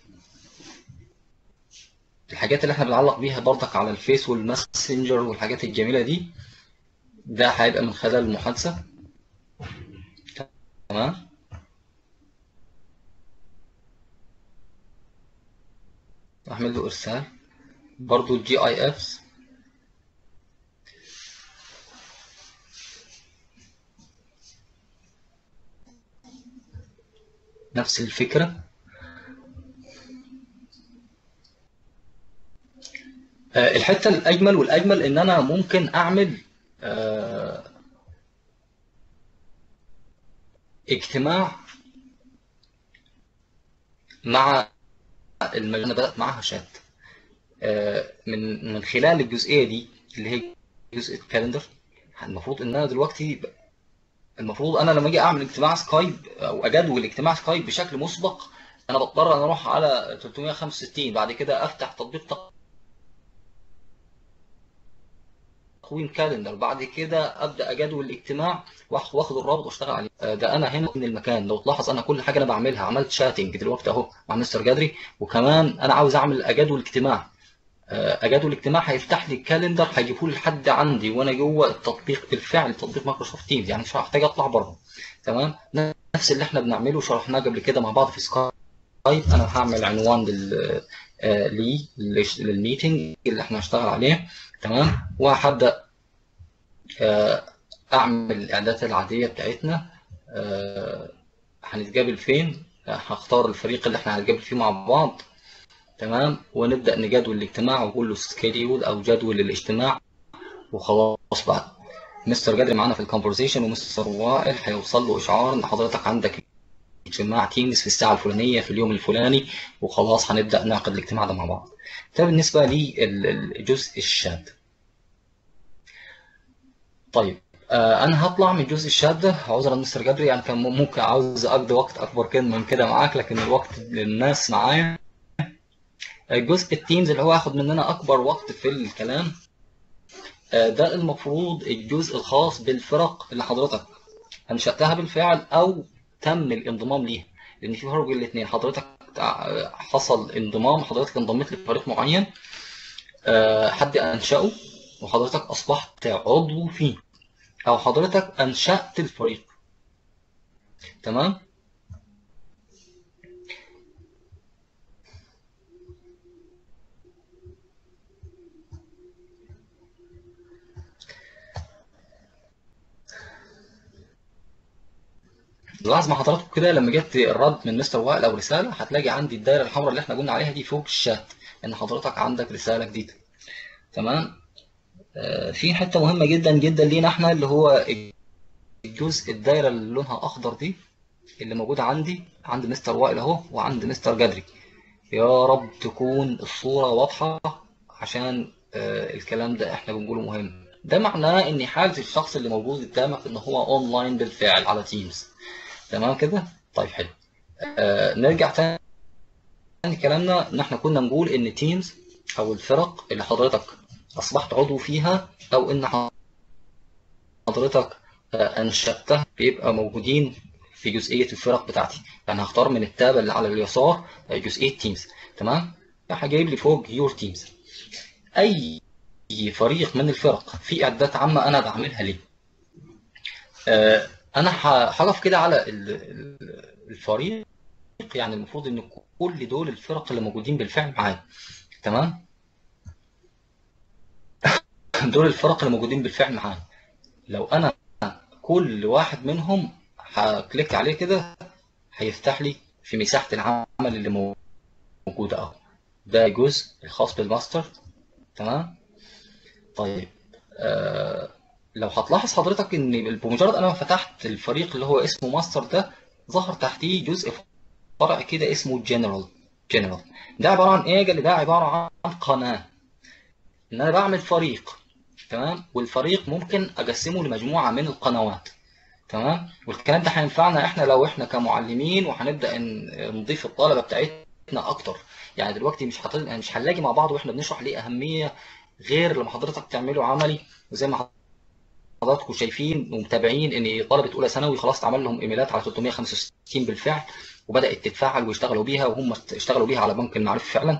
الحاجات اللي احنا بنعلق بيها برضك على الفيس والماسنجر والحاجات الجميلة دي ده هيبقى من خلال المحادثة تمام اعمل له ارسال برضو الجي اي افس نفس الفكرة آه، الحتة الأجمل والأجمل إن أنا ممكن أعمل آه، اجتماع مع المجموعة اللي أنا بدأت معاها شات آه، من من خلال الجزئية دي اللي هي جزء الكالندر المفروض إن أنا دلوقتي المفروض انا لما اجي اعمل اجتماع سكايب او اجدول اجتماع سكايب بشكل مسبق انا بضطر ان اروح على 365 بعد كده افتح تطبيق تقويم كالندر بعد كده ابدا اجدول الاجتماع واخ- واخد الرابط واشتغل عليه آه، ده انا هنا من المكان لو تلاحظ انا كل حاجه انا بعملها عملت شاتنج دلوقتي اهو مع مستر جدري وكمان انا عاوز اعمل اجدول اجتماع آه، اجدول الاجتماع هيفتح لي الكالندر هيجيبه لي لحد عندي وانا جوه التطبيق بالفعل تطبيق مايكروسوفت تيمز يعني مش هحتاج اطلع بره تمام نفس اللي احنا بنعمله شرحناه قبل كده مع بعض في سكايب انا هعمل عنوان لل آه، لي للش- للميتنج اللي احنا هنشتغل عليه تمام وهبدا آه، اعمل الاعدادات العاديه بتاعتنا آه، هنتقابل فين آه، هختار الفريق اللي احنا هنتقابل فيه مع بعض تمام ونبدأ نجدول الاجتماع ونقول له سكيدول أو جدول الاجتماع وخلاص بقى مستر جدري معانا في الكونفرزيشن ومستر وائل هيوصل له إشعار إن حضرتك عندك اجتماع تيمز في الساعة الفلانية في اليوم الفلاني وخلاص هنبدأ نعقد الاجتماع ده مع بعض ده بالنسبة للجزء الشات طيب آه انا هطلع من الجزء الشات ده عذرا مستر جدري يعني كان ممكن عاوز اقضي وقت اكبر كده من كده معاك لكن الوقت للناس معايا جزء التيمز اللي هو هياخد مننا اكبر وقت في الكلام آه، ده المفروض الجزء الخاص بالفرق اللي حضرتك انشأتها بالفعل او تم الانضمام ليها لان في فرق بين الاثنين حضرتك تع- حصل انضمام حضرتك انضميت لفريق معين آه، حد انشأه وحضرتك اصبحت عضو فيه او حضرتك انشأت الفريق تمام لاحظ مع حضراتكم كده لما جت الرد من مستر وائل او رساله هتلاقي عندي الدايره الحمراء اللي احنا قلنا عليها دي فوق الشات ان حضرتك عندك رساله جديده تمام آه، في حته مهمه جدا جدا لينا احنا اللي هو الجزء الدايره اللي لونها اخضر دي اللي موجوده عندي عند مستر وائل اهو وعند مستر جدري يا رب تكون الصوره واضحه عشان آه، الكلام ده احنا بنقوله مهم ده معناه ان حاله الشخص اللي موجود قدامك ان هو اونلاين بالفعل على تيمز تمام كده طيب حلو آه نرجع تاني كلامنا ان احنا كنا نقول ان تيمز او الفرق اللي حضرتك اصبحت عضو فيها او ان حضرتك آه انشأتها بيبقى موجودين في جزئية الفرق بتاعتي يعني هختار من التاب اللي على اليسار آه، جزئية تيمز تمام راح جايب لي فوق يور تيمز اي فريق من الفرق في اعدادات عامه انا بعملها ليه آه، انا ه- هقف كده على ال- ال- الفريق يعني المفروض ان كل دول الفرق اللي موجودين بالفعل معايا تمام دول الفرق اللي موجودين بالفعل معايا لو انا كل واحد منهم هكليك عليه كده هيفتح لي في مساحة العمل اللي موجودة اهو ده جزء الخاص بالماستر تمام طيب آه لو هتلاحظ حضرتك ان بمجرد انا ما فتحت الفريق اللي هو اسمه ماستر ده ظهر تحتيه جزء فرع كده اسمه جنرال جنرال ده عبارة عن ايه؟ قال لي ده عبارة عن قناة ان انا بعمل فريق تمام والفريق ممكن اقسمه لمجموعة من القنوات تمام والكلام ده هينفعنا احنا لو احنا كمعلمين وهنبدا إن- نضيف الطلبه بتاعتنا اكتر يعني دلوقتي مش حاطط مش هنلاقي مع بعض واحنا بنشرح ليه اهميه غير لما حضرتك تعمله عملي وزي ما حضراتكم شايفين ومتابعين ان طلبه اولى ثانوي خلاص اتعمل لهم ايميلات على 365 بالفعل وبدات تتفاعل ويشتغلوا بيها وهم اشتغلوا بيها على بنك المعرفه فعلا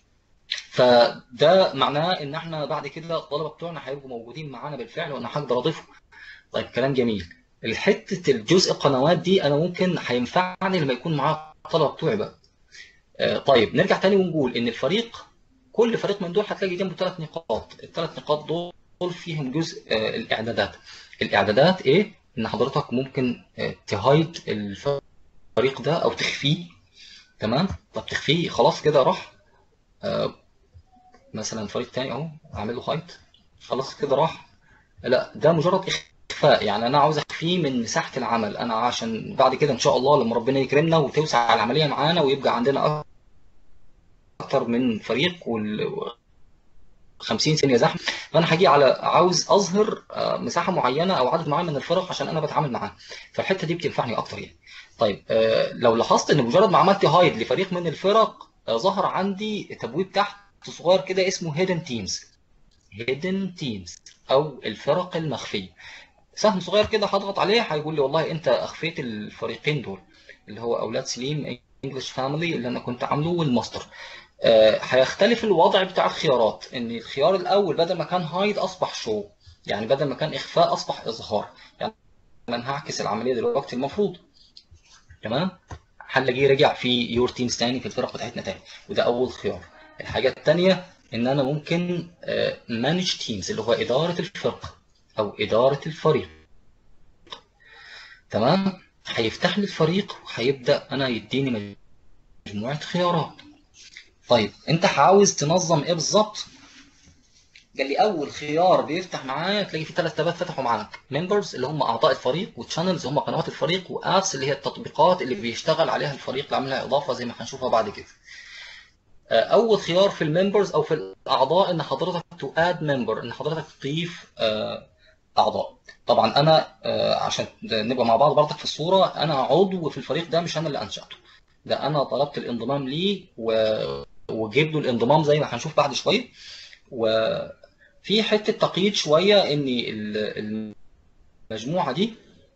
فده معناه ان احنا بعد كده الطلبه بتوعنا هيبقوا موجودين معانا بالفعل وانا هقدر اضيفهم طيب كلام جميل الحته الجزء القنوات دي انا ممكن هينفعني لما يكون معايا الطلبه بتوعي بقى آه، طيب نرجع تاني ونقول ان الفريق كل فريق من دول هتلاقي جنبه ثلاث نقاط الثلاث نقاط دول فيهم جزء آه، الاعدادات الاعدادات ايه ان حضرتك ممكن آه، تهايد الفريق ده او تخفيه تمام طب تخفيه خلاص كده راح آه، مثلا فريق تاني اهو اعمل له هايد خلاص كده راح لا ده مجرد اخفاء يعني انا عاوز اخفيه من مساحه العمل انا عشان بعد كده ان شاء الله لما ربنا يكرمنا وتوسع العمليه معانا ويبقى عندنا اكتر من فريق وال 50 ثانيه زحمه فانا هاجي على عاوز اظهر آه، مساحه معينه او عدد معين من الفرق عشان انا بتعامل معاه فالحته دي بتنفعني اكتر يعني طيب آه، لو لاحظت ان مجرد ما عملت هايد لفريق من الفرق آه، ظهر عندي تبويب تحت صغير كده اسمه هيدن تيمز هيدن تيمز او الفرق المخفيه سهم صغير كده هضغط عليه هيقول لي والله انت اخفيت الفريقين دول اللي هو اولاد سليم انجلش فاميلي اللي انا كنت عامله والماستر آه، هيختلف الوضع بتاع الخيارات ان الخيار الاول بدل ما كان هايد اصبح شو يعني بدل ما كان اخفاء اصبح اظهار يعني انا هعكس العمليه دلوقتي المفروض تمام هنلاقيه رجع في يور تيمز تاني في الفرق بتاعتنا تاني وده اول خيار الحاجه الثانيه ان انا ممكن مانج تيمز اللي هو اداره الفرق او اداره الفريق تمام هيفتح لي الفريق وهيبدا انا يديني مجموعه خيارات طيب انت عاوز تنظم ايه بالظبط قال لي اول خيار بيفتح معايا تلاقي في ثلاث تابات فتحوا معاك ممبرز اللي هم اعضاء الفريق وتشانلز هم قنوات الفريق وابس اللي هي التطبيقات اللي بيشتغل عليها الفريق اللي عاملها اضافه زي ما هنشوفها بعد كده آه، اول خيار في الممبرز او في الاعضاء ان حضرتك تو اد ممبر ان حضرتك تضيف آه، اعضاء طبعا انا آه، عشان نبقى مع بعض برضك في الصوره انا عضو في الفريق ده مش انا اللي انشاته ده انا طلبت الانضمام ليه و... وجيب له الانضمام زي ما هنشوف بعد شويه وفي حته تقييد شويه ان ال- المجموعه دي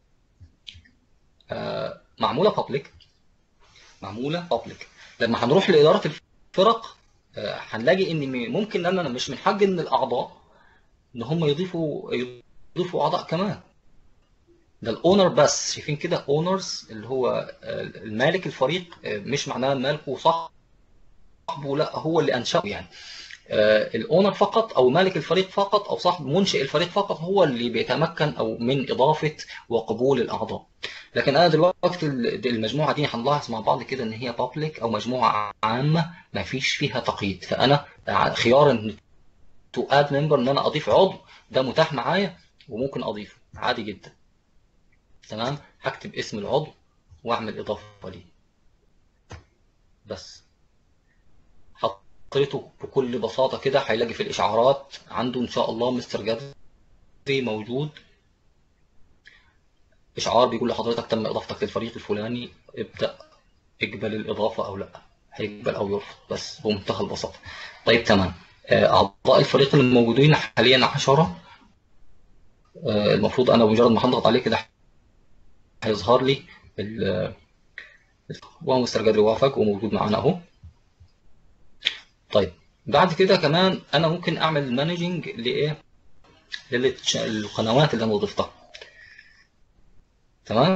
آه، معموله بابليك معموله بابليك لما هنروح لاداره الفرق آه، هنلاقي ان م- ممكن ان انا مش من حق ان الاعضاء ان هم يضيفوا يضيفوا اعضاء كمان ده الاونر بس شايفين كده اونرز اللي هو آه، المالك الفريق آه، مش معناه مالكه صاحبه لا هو اللي انشاه يعني آه، الاونر فقط او مالك الفريق فقط او صاحب منشئ الفريق فقط هو اللي بيتمكن او من اضافه وقبول الاعضاء لكن انا دلوقتي ال- المجموعه دي هنلاحظ مع بعض كده ان هي بابليك او مجموعه عامه ما فيش فيها تقييد فانا خيار ان تو اد ممبر ان انا اضيف عضو ده متاح معايا وممكن اضيفه عادي جدا تمام هكتب اسم العضو واعمل اضافه ليه بس حطيته بكل بساطه كده هيلاقي في الاشعارات عنده ان شاء الله مستر جدري موجود اشعار بيقول لحضرتك تم اضافتك للفريق الفلاني ابدا اقبل الاضافه او لا هيقبل او يرفض بس بمنتهى البساطه طيب تمام آه، اعضاء الفريق اللي موجودين حاليا 10 آه، المفروض انا بمجرد ما هضغط عليه كده هيظهر لي ال- وهو مستر جدري وافق وموجود معانا اهو طيب بعد كده كمان انا ممكن اعمل مانجنج لايه للقنوات اللي انا ضفتها تمام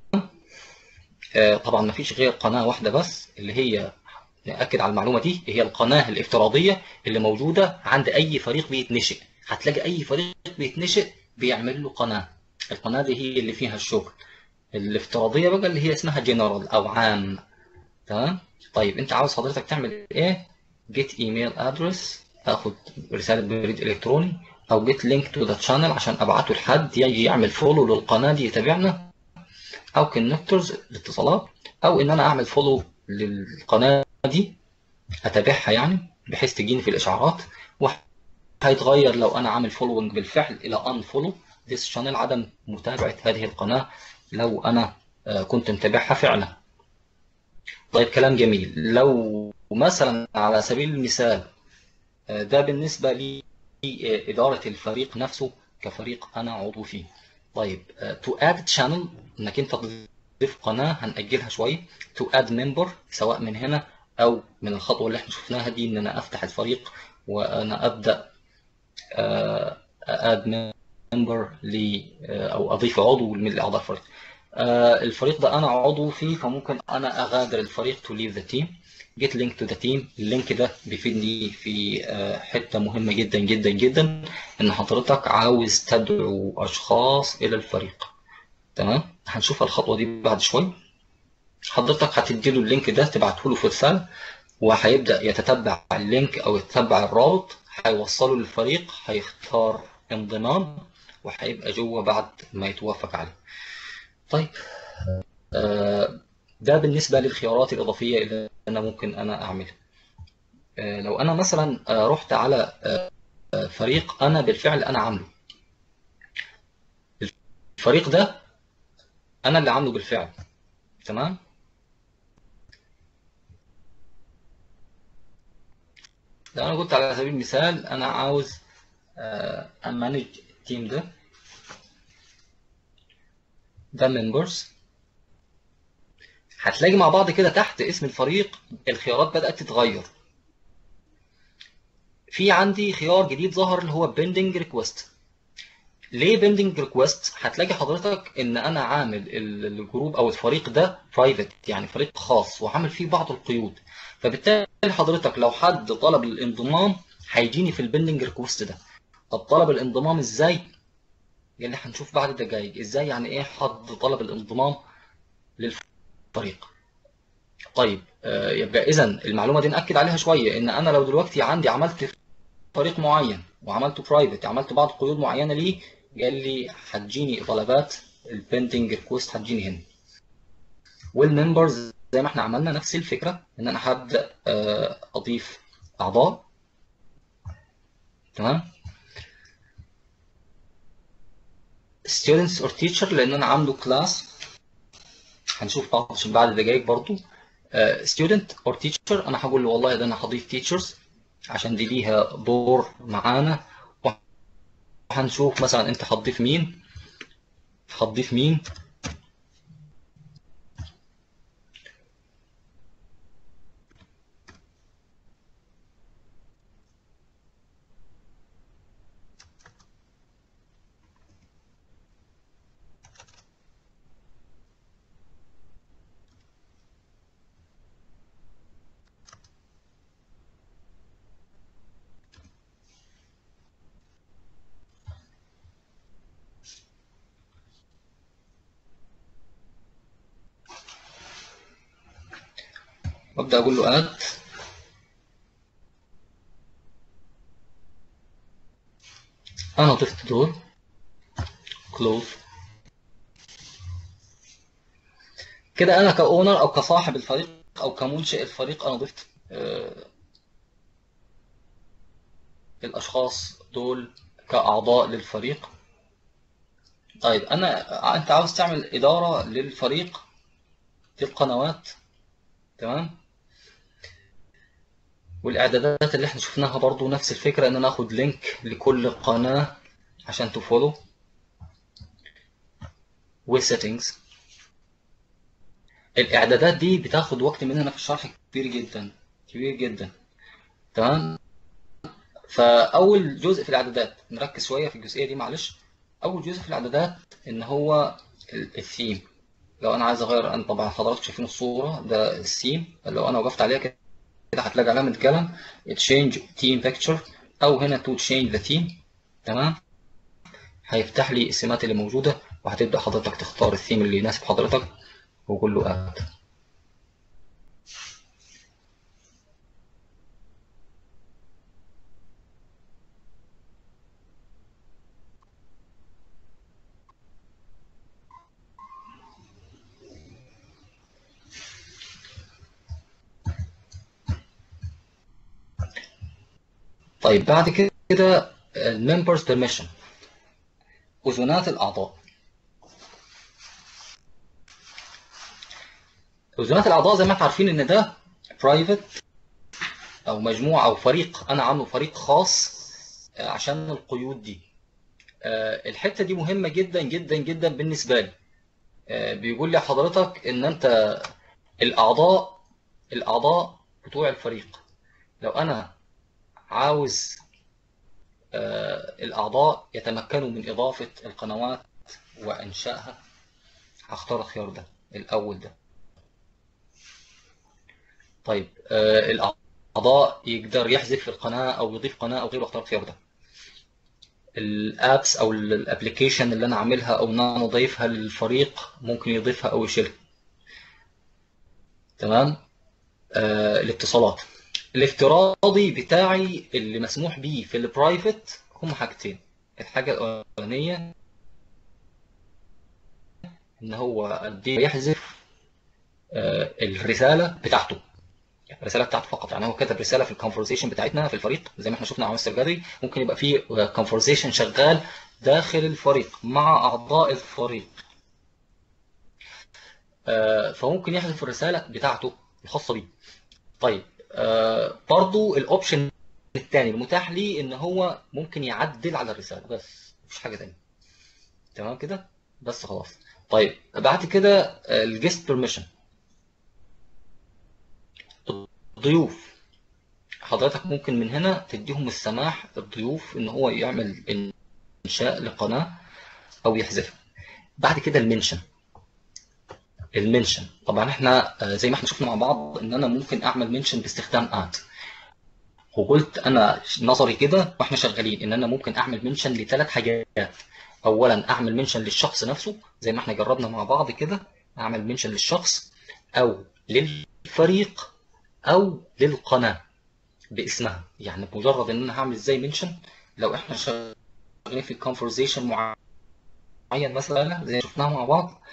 آه طبعا ما فيش غير قناه واحده بس اللي هي ناكد على المعلومه دي هي القناه الافتراضيه اللي موجوده عند اي فريق بيتنشئ هتلاقي اي فريق بيتنشئ بيعمل له قناه القناه دي هي اللي فيها الشغل الافتراضيه بقى اللي هي اسمها جنرال او عام تمام طيب انت عاوز حضرتك تعمل ايه جيت ايميل ادرس اخد رساله بريد الكتروني او جيت لينك تو ذا شانل عشان ابعته لحد يجي يعمل فولو للقناه دي يتابعنا او كونكتورز الاتصالات او ان انا اعمل فولو للقناه دي اتابعها يعني بحيث تجيني في الاشعارات وهيتغير لو انا عامل فولوينج بالفعل الى ان فولو ذيس شانل عدم متابعه هذه القناه لو انا كنت متابعها فعلا طيب كلام جميل لو مثلا على سبيل المثال ده بالنسبه لي اداره الفريق نفسه كفريق انا عضو فيه طيب تو اد شانل انك انت تضيف قناه هنأجلها شويه تو اد ممبر سواء من هنا او من الخطوه اللي احنا شفناها دي ان انا افتح الفريق وانا ابدا اد ممبر ل او اضيف عضو من اعضاء الفريق الفريق ده انا عضو فيه فممكن انا اغادر الفريق to leave the team get link to the team اللينك ده بيفيدني في حته مهمه جدا جدا جدا ان حضرتك عاوز تدعو اشخاص الى الفريق تمام هنشوف الخطوه دي بعد شويه حضرتك هتدي له اللينك ده تبعته له في رساله وهيبدا يتتبع اللينك او يتتبع الرابط هيوصله للفريق هيختار انضمام وهيبقى جوه بعد ما يتوافق عليه طيب ده بالنسبة للخيارات الإضافية اللي أنا ممكن أنا أعملها لو أنا مثلا رحت على فريق أنا بالفعل أنا عامله الفريق ده أنا اللي عامله بالفعل تمام لو أنا قلت على سبيل المثال أنا عاوز أمانج التيم ده ده members هتلاقي مع بعض كده تحت اسم الفريق الخيارات بدأت تتغير في عندي خيار جديد ظهر اللي هو pending request ليه pending request هتلاقي حضرتك ان انا عامل الجروب او الفريق ده private يعني فريق خاص وعامل فيه بعض القيود فبالتالي حضرتك لو حد طلب الانضمام هيجيني في البندنج ريكوست ده طب طلب الانضمام ازاي اللي هنشوف بعد دقايق ازاي يعني ايه حد طلب الانضمام للفريق طيب آه يبقى اذا المعلومه دي ناكد عليها شويه ان انا لو دلوقتي عندي عملت فريق معين وعملته برايفت عملت بعض قيود معينه ليه قال لي هتجيني طلبات البندنج ريكوست هتجيني هنا والممبرز زي ما احنا عملنا نفس الفكره ان انا هبدا آه اضيف اعضاء تمام students or teacher لان انا عامله كلاس هنشوف بعد دقايق برضو uh, student or teacher انا هقول له والله ده انا هضيف teachers عشان دي ليها دور معانا وهنشوف مثلا انت هتضيف مين هتضيف مين وابدا اقول له اد انا ضفت دول كلوز كده انا كاونر او كصاحب الفريق او كمنشئ الفريق انا ضفت آه الاشخاص دول كاعضاء للفريق طيب انا انت عاوز تعمل اداره للفريق في القنوات تمام والاعدادات اللي احنا شفناها برضو نفس الفكره ان انا اخد لينك لكل قناه عشان تفولو وسيتنجز الاعدادات دي بتاخد وقت مننا في الشرح كبير جدا كبير جدا تمام فاول جزء في الاعدادات نركز شويه في الجزئيه دي معلش اول جزء في الاعدادات ان هو ال- الثيم لو انا عايز اغير انا طبعا حضراتكم شايفين الصوره ده الثيم لو انا وقفت عليها كده هتلاقي علامه كلام change theme picture او هنا to change the theme تمام هيفتح لي السمات اللي موجوده وهتبدا حضرتك تختار الثيم اللي يناسب حضرتك وقول له اد طيب بعد كده الممبرز بيرميشن أذونات الأعضاء أذونات الأعضاء زي ما انتم عارفين إن ده برايفت أو مجموعة أو فريق أنا عامله فريق خاص آه، عشان القيود دي آه، الحتة دي مهمة جدا جدا جدا بالنسبة لي آه، بيقول لي حضرتك إن أنت الأعضاء الأعضاء بتوع الفريق لو أنا عاوز آه، الأعضاء يتمكنوا من إضافة القنوات وإنشائها هختار الخيار ده الأول ده طيب آه، الأعضاء يقدر يحذف القناة أو يضيف قناة أو غيره اختار الخيار ده الابس او الابلكيشن اللي انا عاملها او ان انا اضيفها للفريق ممكن يضيفها او يشيلها تمام آه الاتصالات الافتراضي بتاعي اللي مسموح بيه في البرايفت هم حاجتين الحاجة الأولانية إن هو قد إيه يحذف آه، الرسالة بتاعته الرسالة بتاعته فقط يعني هو كتب رسالة في الكونفرزيشن بتاعتنا في الفريق زي ما احنا شفنا مع مستر جدري ممكن يبقى في كونفرزيشن شغال داخل الفريق مع أعضاء الفريق آه، فممكن يحذف الرسالة بتاعته الخاصة بيه طيب آه، برضو الاوبشن الثاني المتاح لي ان هو ممكن يعدل على الرساله بس مفيش حاجه تانية تمام كده بس خلاص طيب بعد كده الجيست بيرميشن الضيوف حضرتك ممكن من هنا تديهم السماح الضيوف ان هو يعمل انشاء لقناه او يحذفها بعد كده المنشن المنشن طبعا احنا آه، زي ما احنا شفنا مع بعض ان انا ممكن اعمل منشن باستخدام اد وقلت انا نظري كده واحنا شغالين ان انا ممكن اعمل منشن لثلاث حاجات اولا اعمل منشن للشخص نفسه زي ما احنا جربنا مع بعض كده اعمل منشن للشخص او للفريق او للقناه باسمها يعني بمجرد ان انا هعمل ازاي منشن لو احنا شغالين في كونفرزيشن معين مثلا زي ما شفناها مع بعض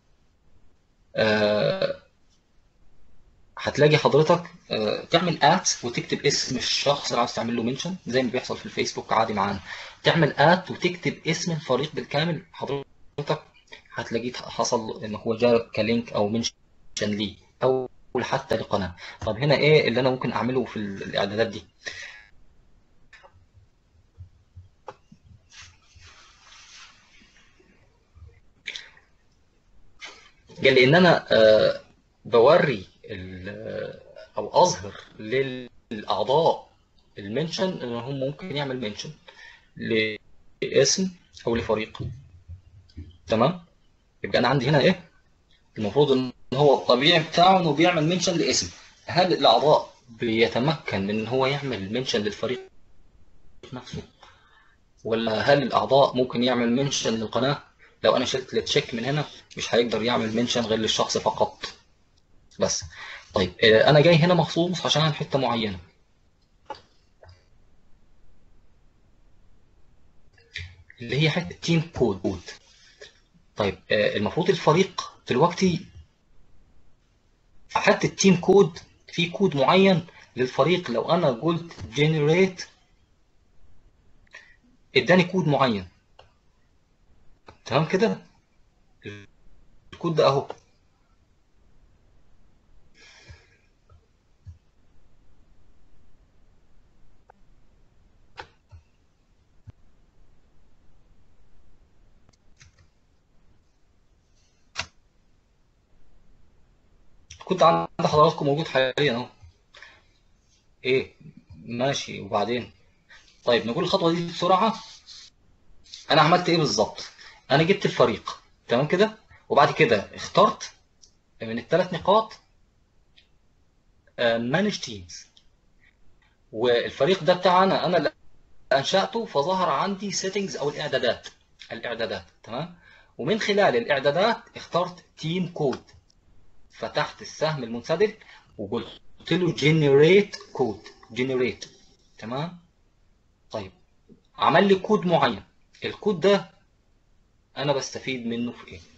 آه، هتلاقي حضرتك آه، تعمل ات وتكتب اسم الشخص اللي عاوز تعمل له منشن زي ما بيحصل في الفيسبوك عادي معانا تعمل ات وتكتب اسم الفريق بالكامل حضرتك هتلاقيه حصل ان هو جاء كلينك او منشن ليه او حتى لقناه طب هنا ايه اللي انا ممكن اعمله في الاعدادات دي قال لي ان انا آه، بوري ال- او اظهر للاعضاء المنشن ان هم ممكن يعمل منشن لاسم او لفريق تمام يبقى انا عندي هنا ايه المفروض ان هو الطبيعي بتاعه انه بيعمل منشن لاسم هل الاعضاء بيتمكن من ان هو يعمل منشن للفريق نفسه ولا هل الاعضاء ممكن يعمل منشن للقناه لو انا شلت التشيك من هنا مش هيقدر يعمل منشن غير للشخص فقط بس طيب آه، انا جاي هنا مخصوص عشان حته معينه اللي هي حته تيم كود طيب آه، المفروض الفريق دلوقتي حتى التيم كود في كود معين للفريق لو انا قلت generate اداني كود معين تمام كده الكود ده اهو كنت عند حضراتكم موجود حاليا اهو ايه ماشي وبعدين طيب نقول الخطوه دي بسرعه انا عملت ايه بالظبط انا جبت الفريق تمام كده وبعد كده اخترت من الثلاث نقاط مانج تيمز والفريق ده بتاعنا انا اللي انشاته فظهر عندي سيتنجز او الاعدادات الاعدادات تمام ومن خلال الاعدادات اخترت تيم كود فتحت السهم المنسدل وقلت له جنريت كود جنريت تمام طيب عمل لي كود معين الكود ده انا بستفيد منه في ايه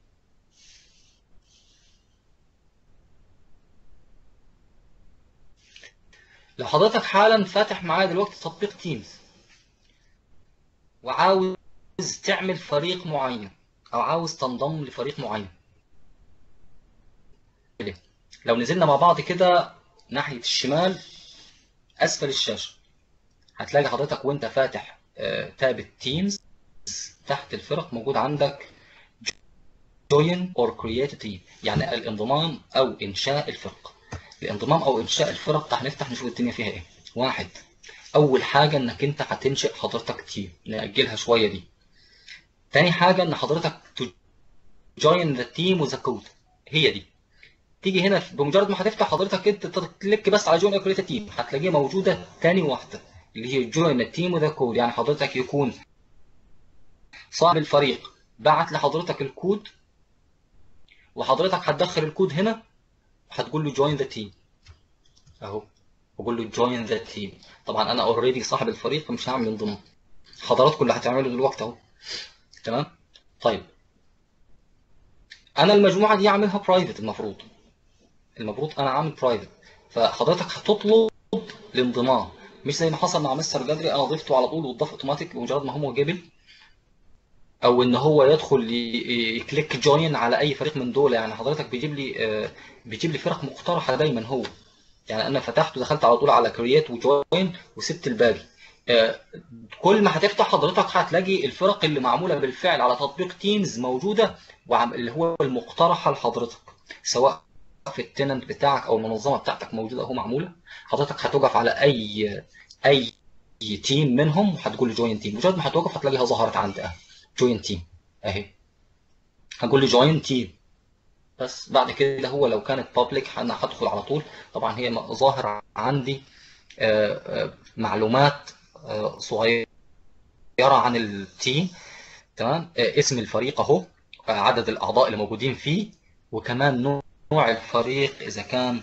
لو حضرتك حالا فاتح معايا دلوقتي تطبيق تيمز وعاوز تعمل فريق معين او عاوز تنضم لفريق معين لو نزلنا مع بعض كده ناحية الشمال اسفل الشاشة هتلاقي حضرتك وانت فاتح تاب التيمز تحت الفرق موجود عندك join or create a team يعني الانضمام او انشاء الفرق الانضمام او انشاء الفرق هنفتح نشوف الدنيا فيها ايه واحد اول حاجه انك انت هتنشئ حضرتك تيم ناجلها شويه دي تاني حاجه ان حضرتك join the team with a code هي دي تيجي هنا بمجرد ما هتفتح حضرتك انت تكليك بس على join or create a team هتلاقيها موجوده تاني واحده اللي هي join the team with a code يعني حضرتك يكون صاحب الفريق بعت لحضرتك الكود وحضرتك هتدخل الكود هنا هتقول له join the team اهو بقول له join the team طبعا انا اوريدي صاحب الفريق فمش هعمل انضمام حضراتكم اللي هتعمله دلوقتي اهو تمام طيب انا المجموعه دي اعملها برايفت المفروض المفروض انا عامل برايفت فحضرتك هتطلب الانضمام مش زي ما حصل مع مستر جدري انا ضفته على طول واتضاف اوتوماتيك بمجرد ما هو جبل او ان هو يدخل يكليك جوين على اي فريق من دول يعني حضرتك بيجيب لي بيجيب لي فرق مقترحه دايما هو يعني انا فتحت ودخلت على طول على كرييت وجوين وسبت الباقي كل ما هتفتح حضرتك هتلاقي الفرق اللي معموله بالفعل على تطبيق تيمز موجوده اللي هو المقترحه لحضرتك سواء في التننت بتاعك او المنظمه بتاعتك موجوده اهو معموله حضرتك هتوقف على اي اي تيم منهم وهتقول له جوين تيم مجرد ما هتوقف هتلاقيها ظهرت عندي اهي جوين تيم اهي هقول له جوين تيم بس بعد كده هو لو كانت بابليك انا هدخل على طول طبعا هي ظاهر عندي معلومات صغيره عن التيم تمام اسم الفريق اهو عدد الاعضاء اللي موجودين فيه وكمان نوع الفريق اذا كان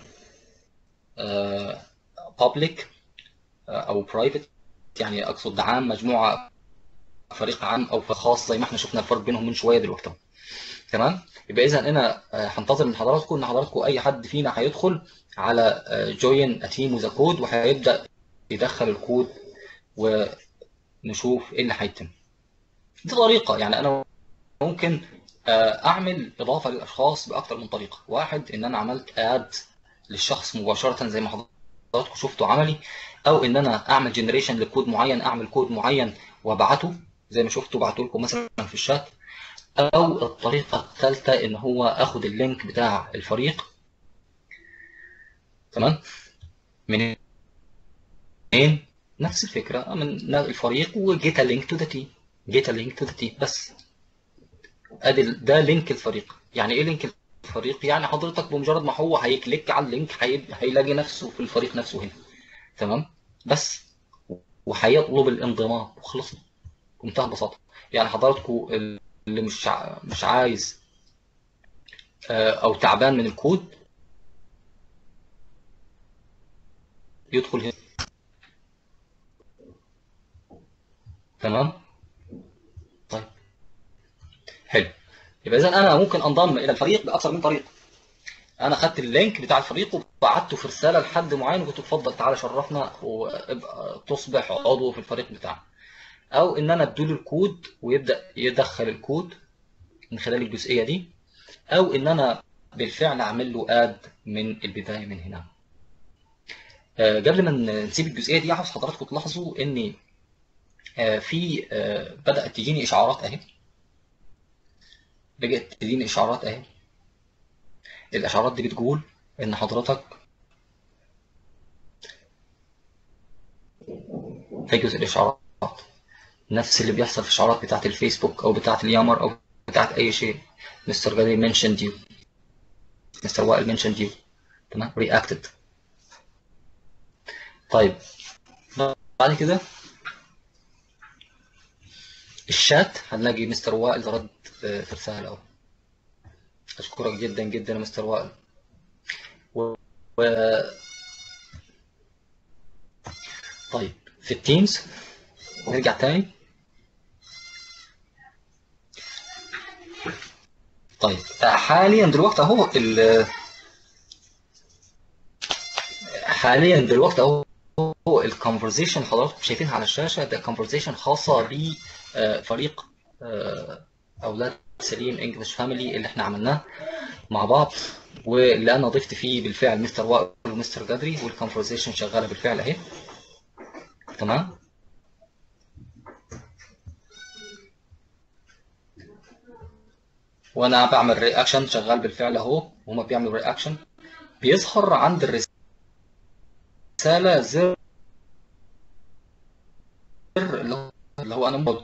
بابليك او برايفت يعني اقصد عام مجموعه فريق عام او خاص زي ما احنا شفنا الفرق بينهم من شويه دلوقتي تمام يبقى اذا انا هنتظر من حضراتكم ان حضراتكم اي حد فينا هيدخل على جوين اتيم وذا كود وهيبدا يدخل الكود ونشوف ايه اللي هيتم دي طريقه يعني انا ممكن اعمل اضافه للاشخاص باكثر من طريقه واحد ان انا عملت اد للشخص مباشره زي ما حضراتكم شفتوا عملي او ان انا اعمل جنريشن لكود معين اعمل كود معين وابعته زي ما شفتوا بعته لكم مثلا في الشات او الطريقه الثالثه ان هو اخد اللينك بتاع الفريق تمام من منين نفس الفكره من الفريق وجيت لينك تو ذا تيم جيت لينك تو ذا تيم بس ادي ده لينك الفريق يعني ايه لينك الفريق يعني حضرتك بمجرد ما هو هيكليك على اللينك هيلاقي نفسه في الفريق نفسه هنا تمام بس وهيطلب الانضمام وخلصنا بمنتهى البساطه يعني حضراتكم اللي مش مش عايز او تعبان من الكود يدخل هنا تمام طيب حلو يبقى اذا انا ممكن انضم الى الفريق باكثر من طريقه انا خدت اللينك بتاع الفريق وبعته في رساله لحد معين وقلت له اتفضل تعالى شرفنا وابقى تصبح عضو في الفريق بتاعنا او ان انا اديله الكود ويبدا يدخل الكود من خلال الجزئيه دي او ان انا بالفعل اعمل له اد من البدايه من هنا قبل ما نسيب الجزئيه دي عاوز حضراتكم تلاحظوا ان في بدات تجيني اشعارات اهي بدات تجيني اشعارات اهي الاشعارات دي بتقول ان حضرتك ده جزء الاشعارات نفس اللي بيحصل في الاشعارات بتاعت الفيسبوك او بتاعت اليامر او بتاعت اي شيء مستر جادي منشند يو مستر وائل منشند يو تمام رياكتد طيب بعد كده الشات هنلاقي مستر وائل رد آه، في رسالة اهو اشكرك جدا جدا يا مستر وائل و... و... طيب في التيمز نرجع تاني طيب حاليا دلوقتي اهو ال... حاليا دلوقتي اهو الكونفرزيشن حضراتكم شايفينها على الشاشه ده كونفرزيشن خاصه بفريق اولاد سليم انجلش فاميلي اللي احنا عملناه مع بعض واللي انا ضفت فيه بالفعل مستر وائل ومستر جدري والكونفرزيشن شغاله بالفعل اهي تمام وانا بعمل رياكشن شغال بالفعل اهو وهما بيعملوا رياكشن بيظهر عند الرساله زر اللي هو اللي هو انا مود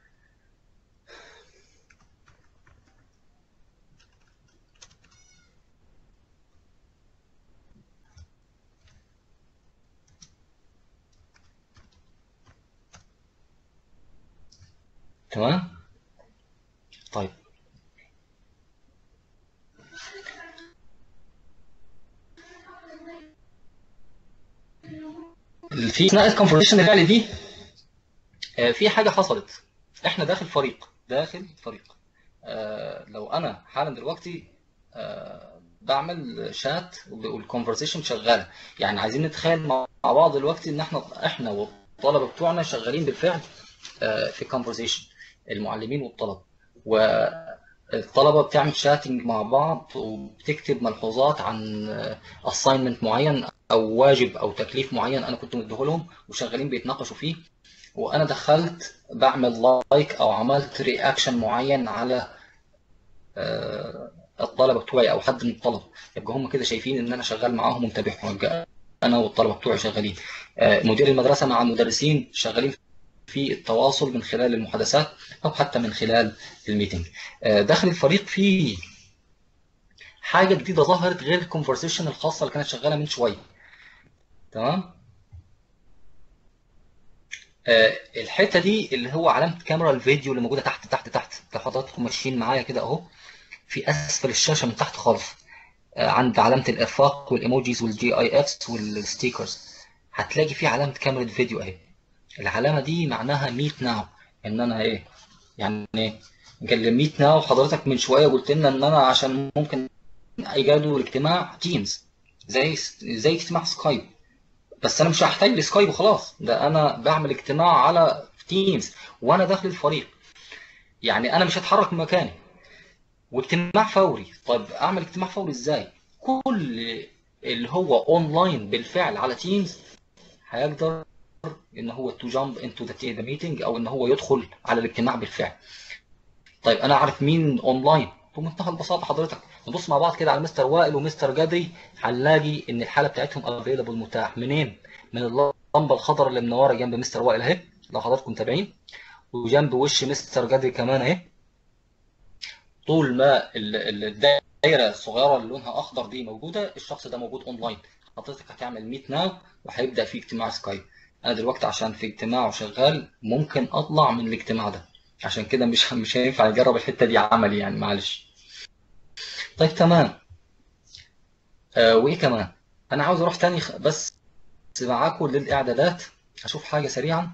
تمام طيب في اثناء الكونفرزيشن الفعلي دي آه، في حاجه حصلت احنا داخل فريق داخل فريق آه، لو انا حالا دلوقتي آه، بعمل شات والكونفرزيشن شغاله يعني عايزين نتخيل مع بعض دلوقتي ان احنا احنا والطلبه بتوعنا شغالين بالفعل في كونفرزيشن المعلمين والطلبه والطلبه بتعمل شاتنج مع بعض وبتكتب ملحوظات عن اساينمنت معين او واجب او تكليف معين انا كنت مديه لهم وشغالين بيتناقشوا فيه وانا دخلت بعمل لايك او عملت رياكشن معين على آه، الطلبه بتوعي او حد من الطلبه يبقى هم كده شايفين ان انا شغال معاهم ومتابعهم يبقى انا والطلبه بتوعي شغالين آه، مدير المدرسه مع المدرسين شغالين في التواصل من خلال المحادثات او حتى من خلال الميتنج آه، داخل الفريق في حاجه جديده ظهرت غير الكونفرسيشن الخاصه اللي كانت شغاله من شويه تمام آه، الحته دي اللي هو علامه كاميرا الفيديو اللي موجوده تحت تحت تحت لو حضراتكم ماشيين معايا كده اهو في اسفل الشاشه من تحت خالص آه، عند علامه الارفاق والايموجيز والجي اي اكس والستيكرز هتلاقي في علامه كاميرا فيديو اهي العلامه دي معناها ميت ناو ان انا ايه يعني ايه قال ميت ناو حضرتك من شويه قلت لنا ان انا عشان ممكن ايجادوا الاجتماع تيمز زي زي اجتماع سكايب بس انا مش هحتاج لسكايب وخلاص ده انا بعمل اجتماع على تيمز وانا داخل الفريق يعني انا مش هتحرك من مكاني واجتماع فوري طيب اعمل اجتماع فوري ازاي كل اللي هو اونلاين بالفعل على تيمز هيقدر ان هو تو جامب انتو ذا ميتنج او ان هو يدخل على الاجتماع بالفعل طيب انا اعرف مين اونلاين بمنتهى البساطه حضرتك نبص مع بعض كده على مستر وائل ومستر جدري هنلاقي ان الحاله بتاعتهم افيلبل متاح منين من اللمبه الخضراء اللي منوره جنب مستر وائل اهي لو حضراتكم متابعين وجنب وش مستر جدري كمان اهي طول ما الدايره الصغيره اللي لونها اخضر دي موجوده الشخص ده موجود اونلاين حضرتك هتعمل ميت ناو وهيبدا في اجتماع سكايب انا دلوقتي عشان في اجتماع وشغال ممكن اطلع من الاجتماع ده عشان كده مش مش هينفع اجرب الحته دي عملي يعني معلش طيب تمام آه وايه كمان انا عاوز اروح تاني بس معاكم للاعدادات اشوف حاجه سريعا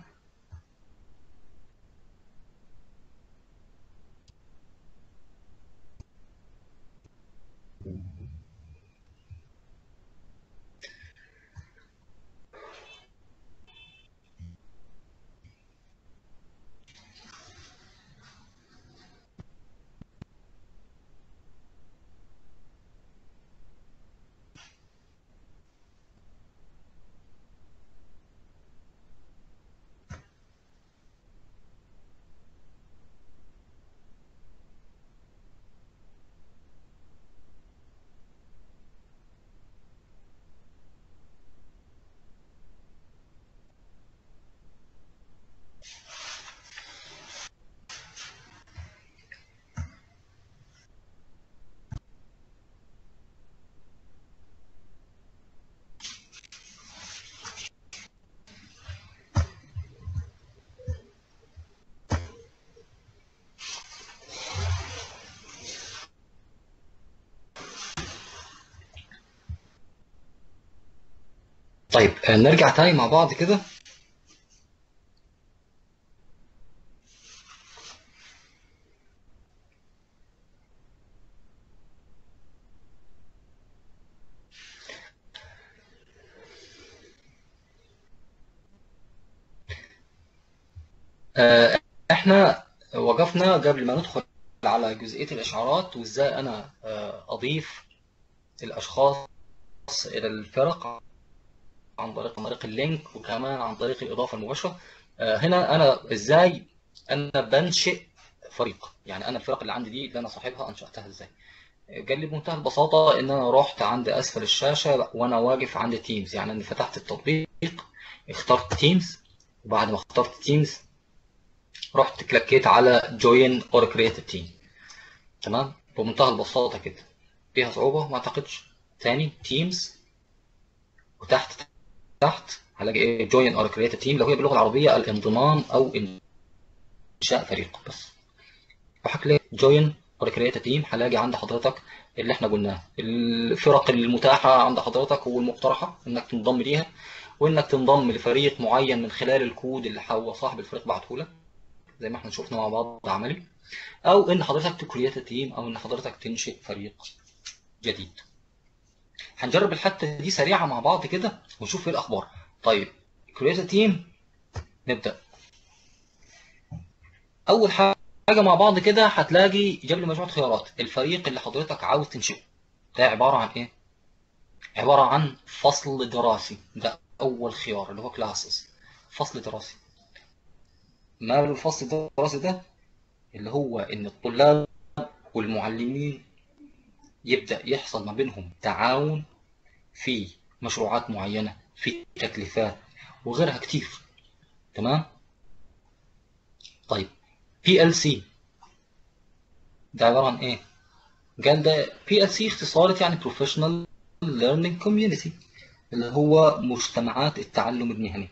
طيب آه، نرجع تاني مع بعض كده آه، احنا وقفنا قبل ما ندخل على جزئية الإشعارات وإزاي أنا آه، أضيف الأشخاص إلى الفرق عن طريق عن طريق اللينك وكمان عن طريق الإضافة المباشرة آه، هنا أنا إزاي أنا بنشئ فريق يعني أنا الفرق اللي عندي دي اللي أنا صاحبها أنشأتها إزاي قال لي بمنتهى البساطة إن أنا رحت عند أسفل الشاشة وأنا واقف عند تيمز يعني أنا فتحت التطبيق اخترت تيمز وبعد ما اخترت تيمز رحت كليكيت على جوين اور كرييت تيم تمام بمنتهى البساطة كده فيها صعوبة ما أعتقدش تاني تيمز وتحت تحت هلاقي ايه جوين اور كرييت تيم لو هي باللغة العربية الانضمام أو إنشاء فريق بس وهكليك جوين اور كرييت تيم هلاقي عند حضرتك اللي احنا قلناه الفرق المتاحة عند حضرتك والمقترحة انك تنضم ليها وانك تنضم لفريق معين من خلال الكود اللي هو صاحب الفريق بعته لك زي ما احنا شفنا مع بعض عملي او ان حضرتك تكريت تيم او ان حضرتك تنشئ فريق جديد هنجرب الحته دي سريعه مع بعض كده ونشوف ايه الاخبار طيب كريت تيم نبدا اول حاجه مع بعض كده هتلاقي جاب لي مجموعه خيارات الفريق اللي حضرتك عاوز تنشئه ده عباره عن ايه عباره عن فصل دراسي ده اول خيار اللي هو كلاسز فصل دراسي ماله الفصل الدراسي ده اللي هو ان الطلاب والمعلمين يبدأ يحصل ما بينهم تعاون في مشروعات معينة في تكليفات وغيرها كتير تمام طيب PLC ده عبارة عن ايه قال ده PLC اختصارة يعني Professional Learning Community اللي هو مجتمعات التعلم المهني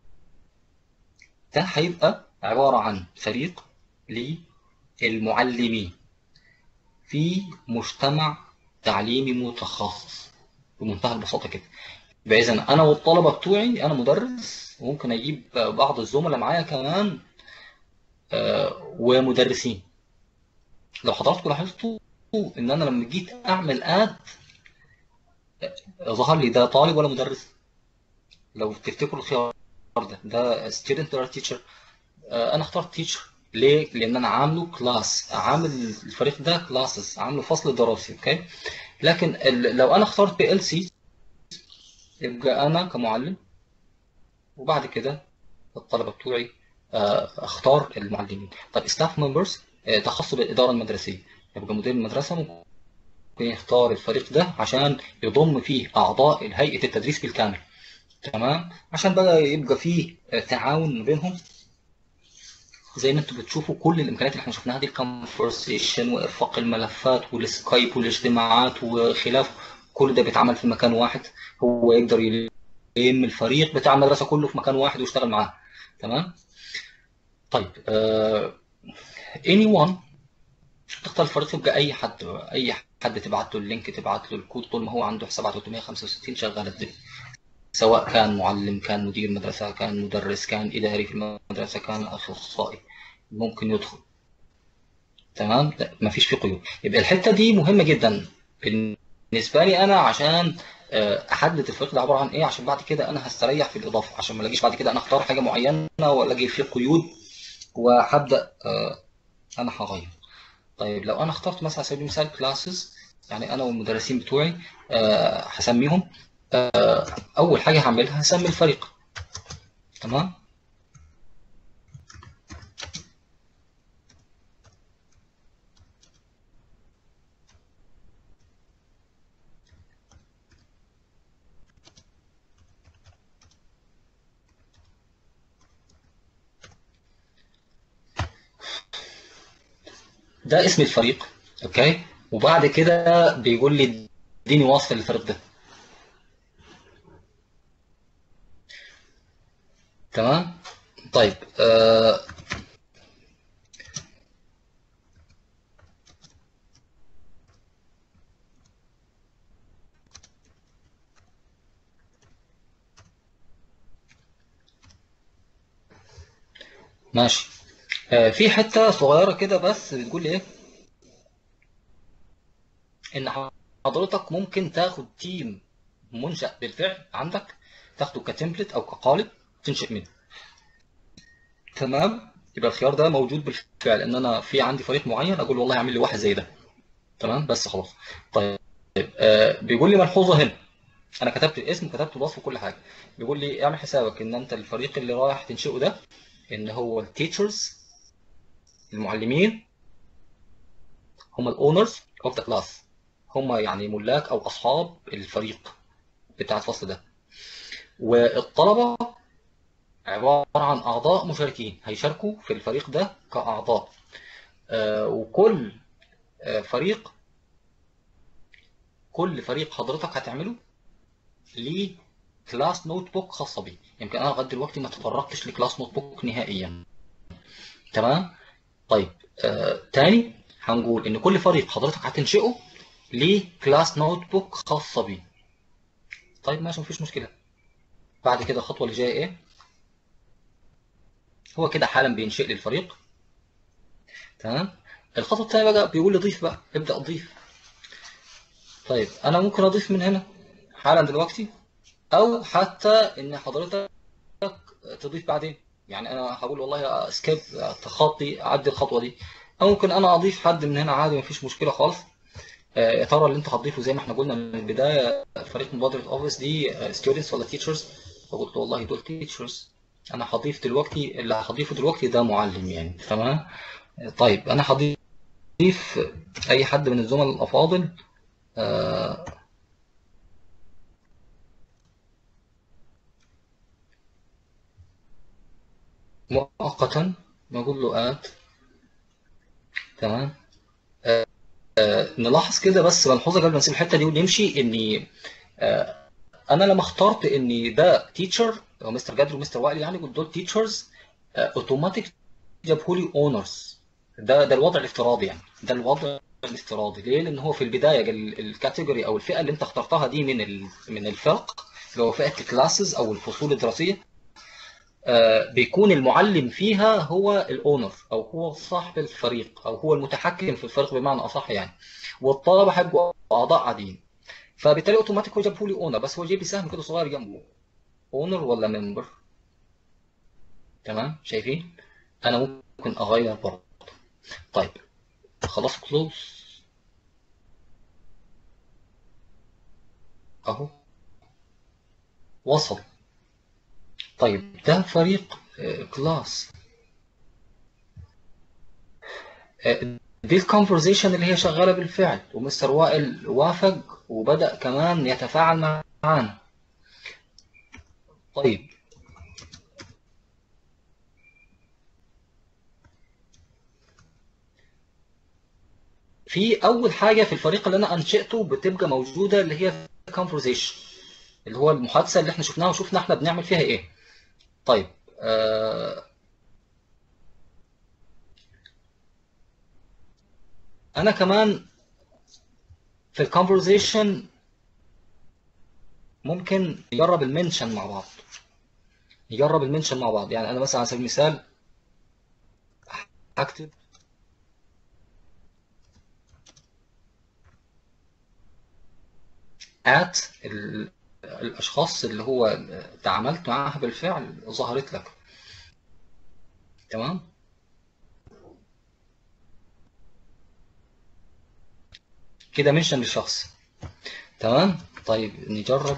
ده هيبقى عبارة عن فريق للمعلمين في مجتمع تعليمي متخصص بمنتهى البساطة كده يبقى إذا أنا والطلبة بتوعي أنا مدرس وممكن أجيب بعض الزملاء معايا كمان آه، ومدرسين لو حضراتكم لاحظتوا إن أنا لما جيت أعمل آد ظهر لي ده طالب ولا مدرس لو تفتكروا الخيار ده ده student ولا teacher آه، انا اخترت تيتشر ليه؟ لان انا عامله كلاس عامل الفريق ده كلاسز عامله فصل دراسي اوكي لكن ال- لو انا اخترت بي ال سي يبقى انا كمعلم وبعد كده الطلبه بتوعي آه، اختار المعلمين طب ستاف ممبرز تخص بالاداره المدرسيه يبقى مدير المدرسه ممكن يختار الفريق ده عشان يضم فيه اعضاء هيئه التدريس بالكامل تمام عشان بقى يبقى فيه آه، تعاون بينهم زي ما انتم بتشوفوا كل الامكانيات اللي احنا شفناها دي الكونفرسيشن وارفاق الملفات والسكايب والاجتماعات وخلافه كل ده بيتعمل في مكان واحد هو يقدر يلم الفريق بتاع المدرسه كله في مكان واحد ويشتغل معاه تمام طيب آه anyone تختار الفريق يبقى اي حد اي حد تبعت له اللينك تبعت له الكود طول ما هو عنده حساب 365 شغال الدنيا سواء كان معلم كان مدير مدرسة كان مدرس كان إداري في المدرسة كان أخصائي ممكن يدخل تمام لا مفيش فيه قيود يبقى الحتة دي مهمة جدا بالنسبة لي أنا عشان آه، أحدد الفريق ده عبارة عن إيه عشان بعد كده أنا هستريح في الإضافة عشان ما الاقيش بعد كده أنا أختار حاجة معينة وألاقي فيه قيود وهبدأ آه، أنا هغير طيب لو أنا اخترت مثلا على سبيل المثال كلاسز يعني أنا والمدرسين بتوعي آه، هسميهم آه، اول حاجه هعملها هسمي الفريق تمام ده اسم الفريق اوكي وبعد كده بيقول لي اديني وصف للفريق ده تمام طيب آه ماشي آه، في حتة صغيرة كده بس بتقول ايه ان حضرتك ممكن تاخد تيم منشأ بالفعل عندك تاخده كتمبلت او كقالب تنشئ منه تمام يبقى الخيار ده موجود بالفعل ان انا في عندي فريق معين اقول والله اعمل لي واحد زي ده تمام بس خلاص طيب آه بيقول لي ملحوظه هنا انا كتبت الاسم كتبت الوصف وكل حاجه بيقول لي اعمل حسابك ان انت الفريق اللي رايح تنشئه ده ان هو التيتشرز المعلمين هم الاونرز اوف ذا كلاس هم يعني ملاك او اصحاب الفريق بتاع الفصل ده والطلبه عباره عن اعضاء مشاركين هيشاركوا في الفريق ده كاعضاء آه، وكل آه، فريق كل فريق حضرتك هتعمله ليه كلاس نوت بوك خاصه بيه يمكن انا لغايه دلوقتي ما تطرقتش لكلاس نوت بوك نهائيا تمام طيب آه تاني هنقول ان كل فريق حضرتك هتنشئه ليه كلاس نوت بوك خاصه بيه طيب ماشي مفيش مشكله بعد كده الخطوه اللي جايه ايه هو كده حالا بينشئ لي الفريق تمام الخطوه الثانيه بقى بيقول لي ضيف بقى ابدا ضيف طيب انا ممكن اضيف من هنا حالا دلوقتي او حتى ان حضرتك تضيف بعدين يعني انا هقول والله سكيب تخطي اعدي الخطوه دي او ممكن انا اضيف حد من هنا عادي مفيش مشكله خالص آه، يا ترى اللي انت هتضيفه زي ما احنا قلنا من البدايه فريق مبادره اوفيس دي ستودنتس ولا تيتشرز فقلت والله دول تيتشرز انا هضيف دلوقتي اللي هضيفه دلوقتي ده معلم يعني تمام طيب انا هضيف اي حد من الزملاء الافاضل آه، مؤقتا نقول له اد تمام آه، آه، نلاحظ كده بس ملحوظه قبل ما نسيب الحته دي ونمشي ان آه، انا لما اخترت ان ده تيتشر او مستر جدر ومستر وائل يعني قلت دول تيتشرز اوتوماتيك جابوا لي اونرز ده ده الوضع الافتراضي يعني ده الوضع الافتراضي ليه؟ لان هو في البدايه ال- الكاتيجوري او الفئه اللي انت اخترتها دي من ال- من الفرق اللي هو فئه الكلاسز او الفصول الدراسيه آه، بيكون المعلم فيها هو الاونر او هو صاحب الفريق او هو المتحكم في الفريق بمعنى اصح يعني والطلبه هيبقوا اعضاء عاديين فبالتالي اوتوماتيك هو جابه لي اونر بس هو جايب لي سهم كده صغير جنبه اونر ولا ممبر تمام شايفين انا ممكن اغير برضه طيب خلاص كلوز اهو وصل طيب ده فريق كلاس دي الكونفرزيشن اللي هي شغاله بالفعل ومستر وائل وافق وبدأ كمان يتفاعل معانا طيب في اول حاجه في الفريق اللي انا انشئته بتبقى موجوده اللي هي conversation اللي هو المحادثه اللي احنا شفناها وشفنا احنا بنعمل فيها ايه طيب آه انا كمان في الكونفرزيشن ممكن نجرب المنشن مع بعض نجرب المنشن مع بعض يعني انا مثلا على سبيل المثال هكتب at ال- الاشخاص اللي هو تعاملت معاها بالفعل ظهرت لك تمام كده منشن للشخص تمام طيب نجرب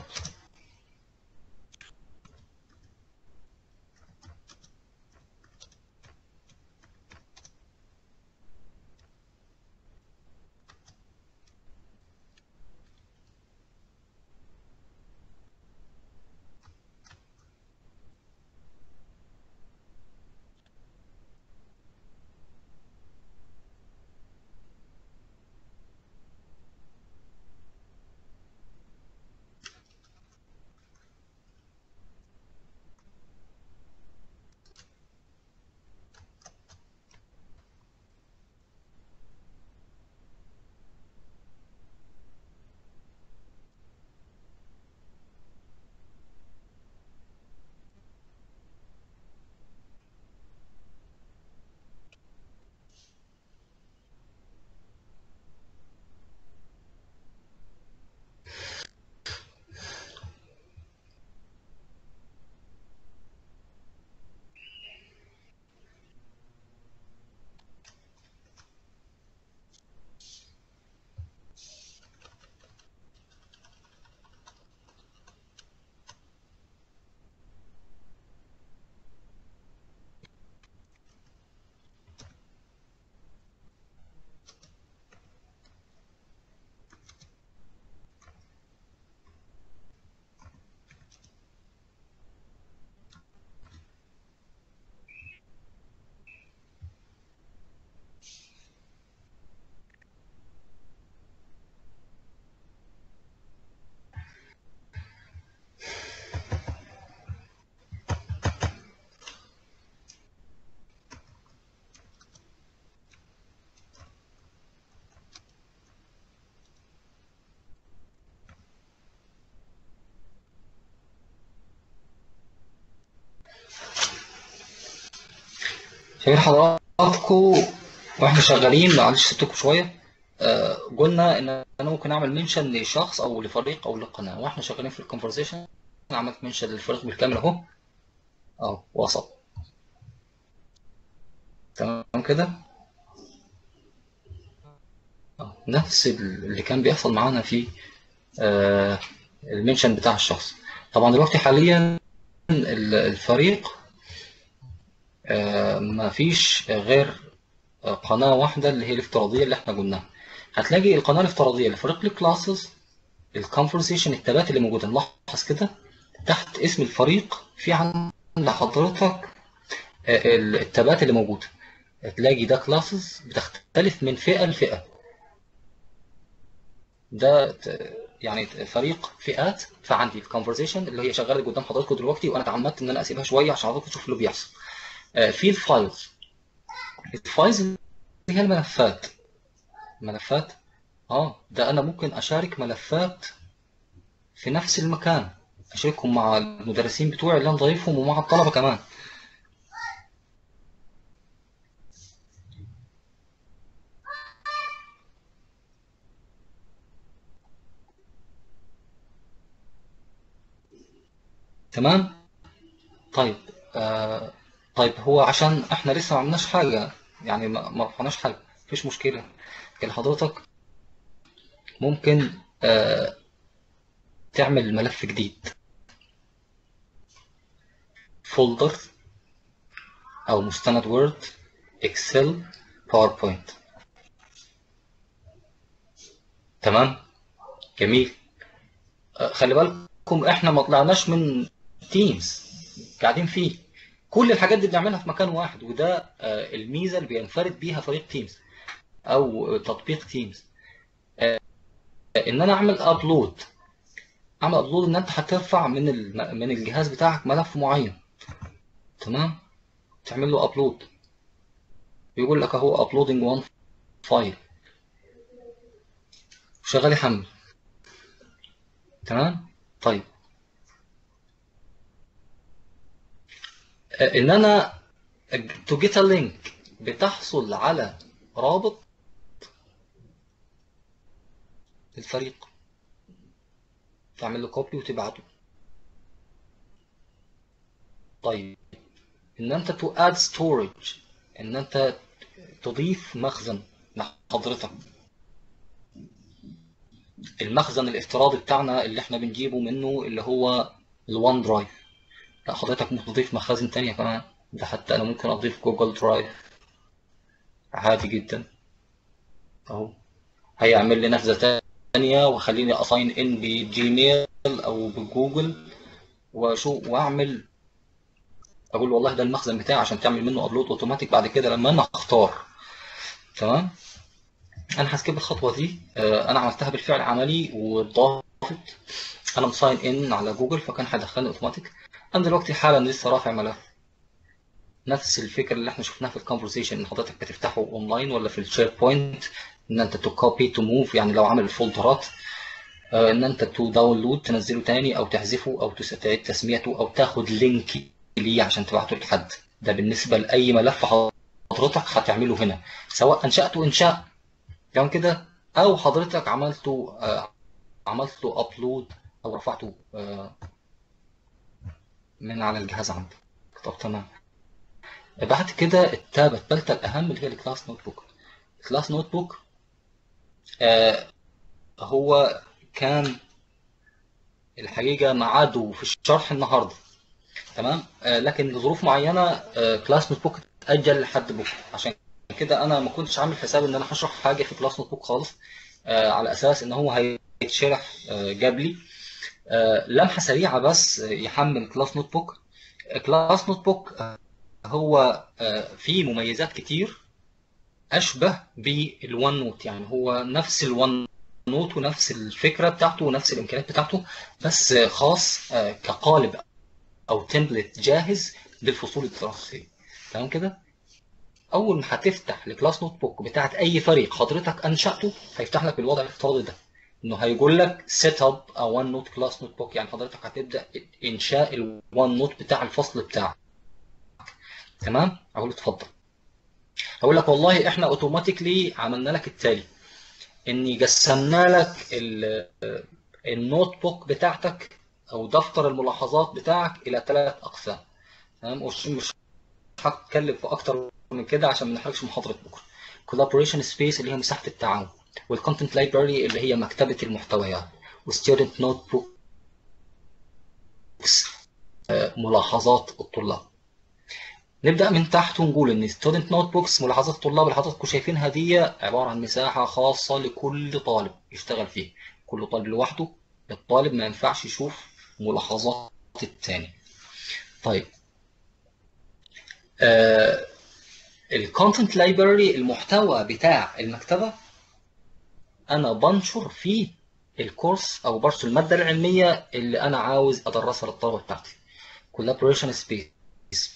فين حضراتكم واحنا شغالين معلش سبتكم شويه آه، قلنا ان انا ممكن اعمل منشن لشخص او لفريق او لقناه واحنا شغالين في الكونفرزيشن عملت منشن للفريق بالكامل اهو اهو وسط تمام كده آه، نفس اللي كان بيحصل معانا في آه، المنشن بتاع الشخص طبعا دلوقتي حاليا ال- الفريق آه، ما فيش غير آه، قناة واحدة اللي هي الافتراضية اللي احنا قلناها هتلاقي القناة الافتراضية لفريق الكلاسز الكونفرسيشن التابات اللي موجودة نلاحظ كده تحت اسم الفريق في عند حضرتك آه، التابات اللي موجودة هتلاقي ده كلاسز بتختلف من فئة لفئة ده ت- يعني فريق فئات فعندي الكونفرزيشن اللي هي شغاله قدام حضراتكم دلوقتي وانا اتعمدت ان انا اسيبها شويه عشان حضراتكم تشوفوا اللي بيحصل آه، في الفايلز الفايلز اللي هي الملفات ملفات اه ده انا ممكن اشارك ملفات في نفس المكان اشاركهم مع المدرسين بتوعي اللي انا ضايفهم ومع الطلبه كمان تمام طيب آه طيب هو عشان احنا لسه ما عملناش حاجه يعني ما ما رفعناش حاجه مفيش مشكله لكن حضرتك ممكن آه تعمل ملف جديد فولدر او مستند وورد اكسل باوربوينت تمام جميل آه، خلي بالكم احنا ما طلعناش من تيمز قاعدين فيه كل الحاجات دي بنعملها في مكان واحد وده آه، الميزه اللي بينفرد بيها فريق تيمز او تطبيق تيمز ان انا اعمل ابلود اعمل ابلود ان انت هترفع من الم- من الجهاز بتاعك ملف معين تمام تعمل له ابلود بيقول لك اهو ابلودنج وان فايل شغال يحمل تمام طيب آه، ان انا تو جيت ا لينك بتحصل على رابط الفريق تعمل له كوبي وتبعته طيب ان انت تو اد ستورج ان انت تضيف مخزن لحضرتك المخزن الافتراضي بتاعنا اللي احنا بنجيبه منه اللي هو الوان درايف لا حضرتك ممكن تضيف مخازن تانية كمان ده حتى انا ممكن اضيف جوجل درايف عادي جدا اهو هيعمل لي نافذة تانية وخليني اساين ان بجيميل او بجوجل وشو واعمل اقول والله ده المخزن بتاعي عشان تعمل منه ابلود اوتوماتيك بعد كده لما انا اختار تمام انا هسكيب الخطوه دي آه، انا عملتها بالفعل عملي وضافت انا مصاين ان على جوجل فكان هيدخلني اوتوماتيك انا دلوقتي حالا لسه رافع ملف نفس الفكره اللي احنا شفناها في الكونفرسيشن ان حضرتك بتفتحه اونلاين ولا في الشير بوينت ان انت تو كوبي تو موف يعني لو عامل الفولدرات آه، ان انت تو داونلود تنزله تاني او تحذفه او تس- تعيد تسميته او تاخد لينك ليه عشان تبعته لحد ده بالنسبه لاي ملف حضرتك هتعمله هنا سواء انشاته انشاء تمام كده او حضرتك عملته آه، عملت له ابلود او رفعته آه، من على الجهاز عندك طب تمام بعد كده التاب الثالثه الاهم اللي هي الكلاس نوت بوك الكلاس نوت بوك آه، هو كان الحقيقه ميعاده في الشرح النهارده تمام آه، لكن لظروف معينه آه، كلاس نوت بوك اتاجل لحد بكره عشان كده انا ما كنتش عامل حساب ان انا هشرح حاجه في كلاس نوت بوك خالص آه، على اساس ان هو هيتشرح آه، قبلي آه، لمحه سريعه بس آه، يحمل كلاس نوت بوك كلاس نوت بوك آه، هو آه، فيه مميزات كتير اشبه بالوان نوت يعني هو نفس الوان نوت ونفس الفكره بتاعته ونفس الامكانيات بتاعته بس آه، خاص آه، كقالب او تمبلت جاهز للفصول الدراسيه تمام كده اول ما هتفتح الكلاس نوت بوك بتاعت اي فريق حضرتك انشاته هيفتح لك بالوضع الافتراضي ده انه هيقول لك سيت اب ا وان نوت كلاس نوت بوك يعني حضرتك هتبدا انشاء الوان نوت بتاع الفصل بتاعك تمام اقول له اتفضل هقول لك والله احنا اوتوماتيكلي عملنا لك التالي اني قسمنا لك ال- النوت بوك بتاعتك او دفتر الملاحظات بتاعك الى ثلاث اقسام تمام مش مش هتكلم في اكتر من كده عشان ما نحرقش محاضره بكره collaboration space اللي هي مساحه التعاون والكونتنت لايبراري اللي هي مكتبه المحتويات وستودنت نوت بوك ملاحظات الطلاب نبدأ من تحت ونقول إن ستودنت نوت بوكس ملاحظات الطلاب اللي حضراتكم شايفينها دي عبارة عن مساحة خاصة لكل طالب يشتغل فيها كل طالب لوحده الطالب ما ينفعش يشوف ملاحظات التاني طيب آه الكونتنت لايبراري المحتوى بتاع المكتبة أنا بنشر فيه الكورس أو برشر المادة العلمية اللي أنا عاوز أدرسها للطلبة بتاعتي collaboration space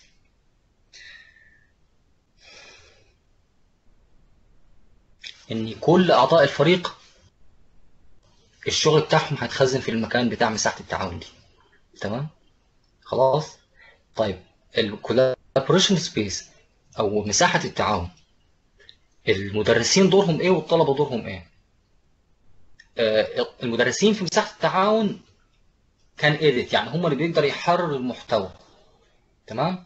ان كل اعضاء الفريق الشغل بتاعهم هيتخزن في المكان بتاع مساحه التعاون دي تمام خلاص طيب الكولابوريشن سبيس او مساحه التعاون المدرسين دورهم ايه والطلبه دورهم ايه آه، المدرسين في مساحه التعاون كان ايديت يعني هم اللي بيقدر يحرر المحتوى تمام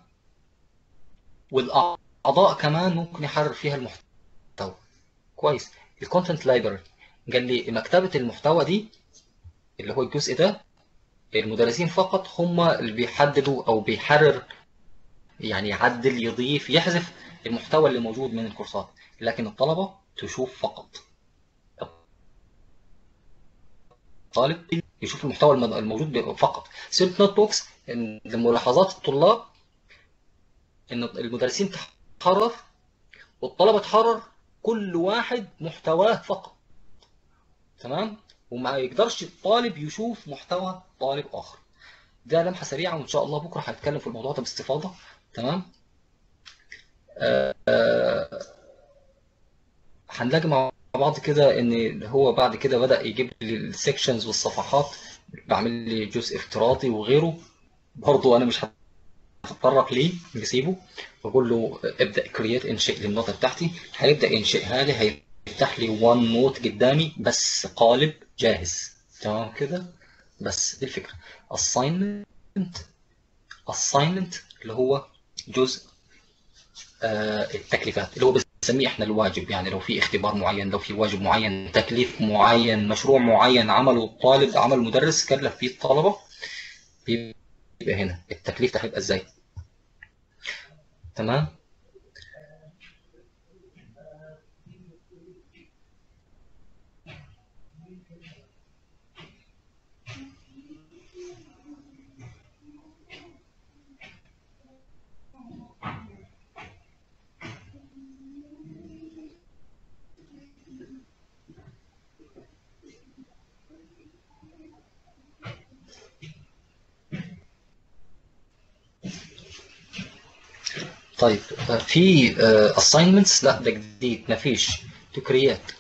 والاعضاء كمان ممكن يحرر فيها المحتوى كويس الكونتنت لايبراري قال لي مكتبة المحتوى دي اللي هو الجزء ده المدرسين فقط هم اللي بيحددوا او بيحرر يعني يعدل يضيف يحذف المحتوى اللي موجود من الكورسات لكن الطلبة تشوف فقط الطالب يشوف المحتوى الم- الموجود فقط سيلف نوت بوكس لملاحظات الطلاب ان المدرسين تحرر والطلبة تحرر كل واحد محتواه فقط تمام وما يقدرش الطالب يشوف محتوى طالب اخر ده لمحه سريعه وان شاء الله بكره هنتكلم في الموضوع ده باستفاضه تمام آه، آه، هنلاقي مع بعض كده ان هو بعد كده بدأ يجيب لي السكشنز والصفحات بعمل لي جزء افتراضي وغيره برضه انا مش هتطرق ليه بسيبه بقول له ابدا كرييت انشئ لي النوتة بتاعتي هيبدا ينشئها لي هيفتح لي وان نوت قدامي بس قالب جاهز تمام كده بس دي الفكره assignment assignment اللي هو جزء آه، التكليفات اللي هو بنسميه احنا الواجب يعني لو في اختبار معين لو في واجب معين تكليف معين مشروع معين عمله الطالب عمل مدرس كلف فيه الطلبه بيبقى هنا التكليف ده هيبقى ازاي تمام طيب آه، في آه، assignments لا ده جديد مفيش to create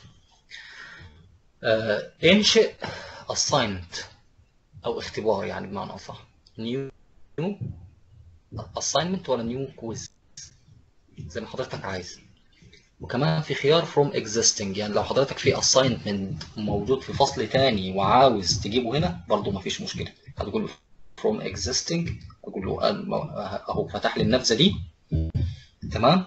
آه، انشئ assignment او اختبار يعني بمعنى اصح new new assignment ولا new quiz زي ما حضرتك عايز وكمان في خيار from existing يعني لو حضرتك في assignment موجود في فصل تاني وعاوز تجيبه هنا برضه مفيش مشكلة هتقول له from existing تقول له آه، اهو فتح لي النبذة دي تمام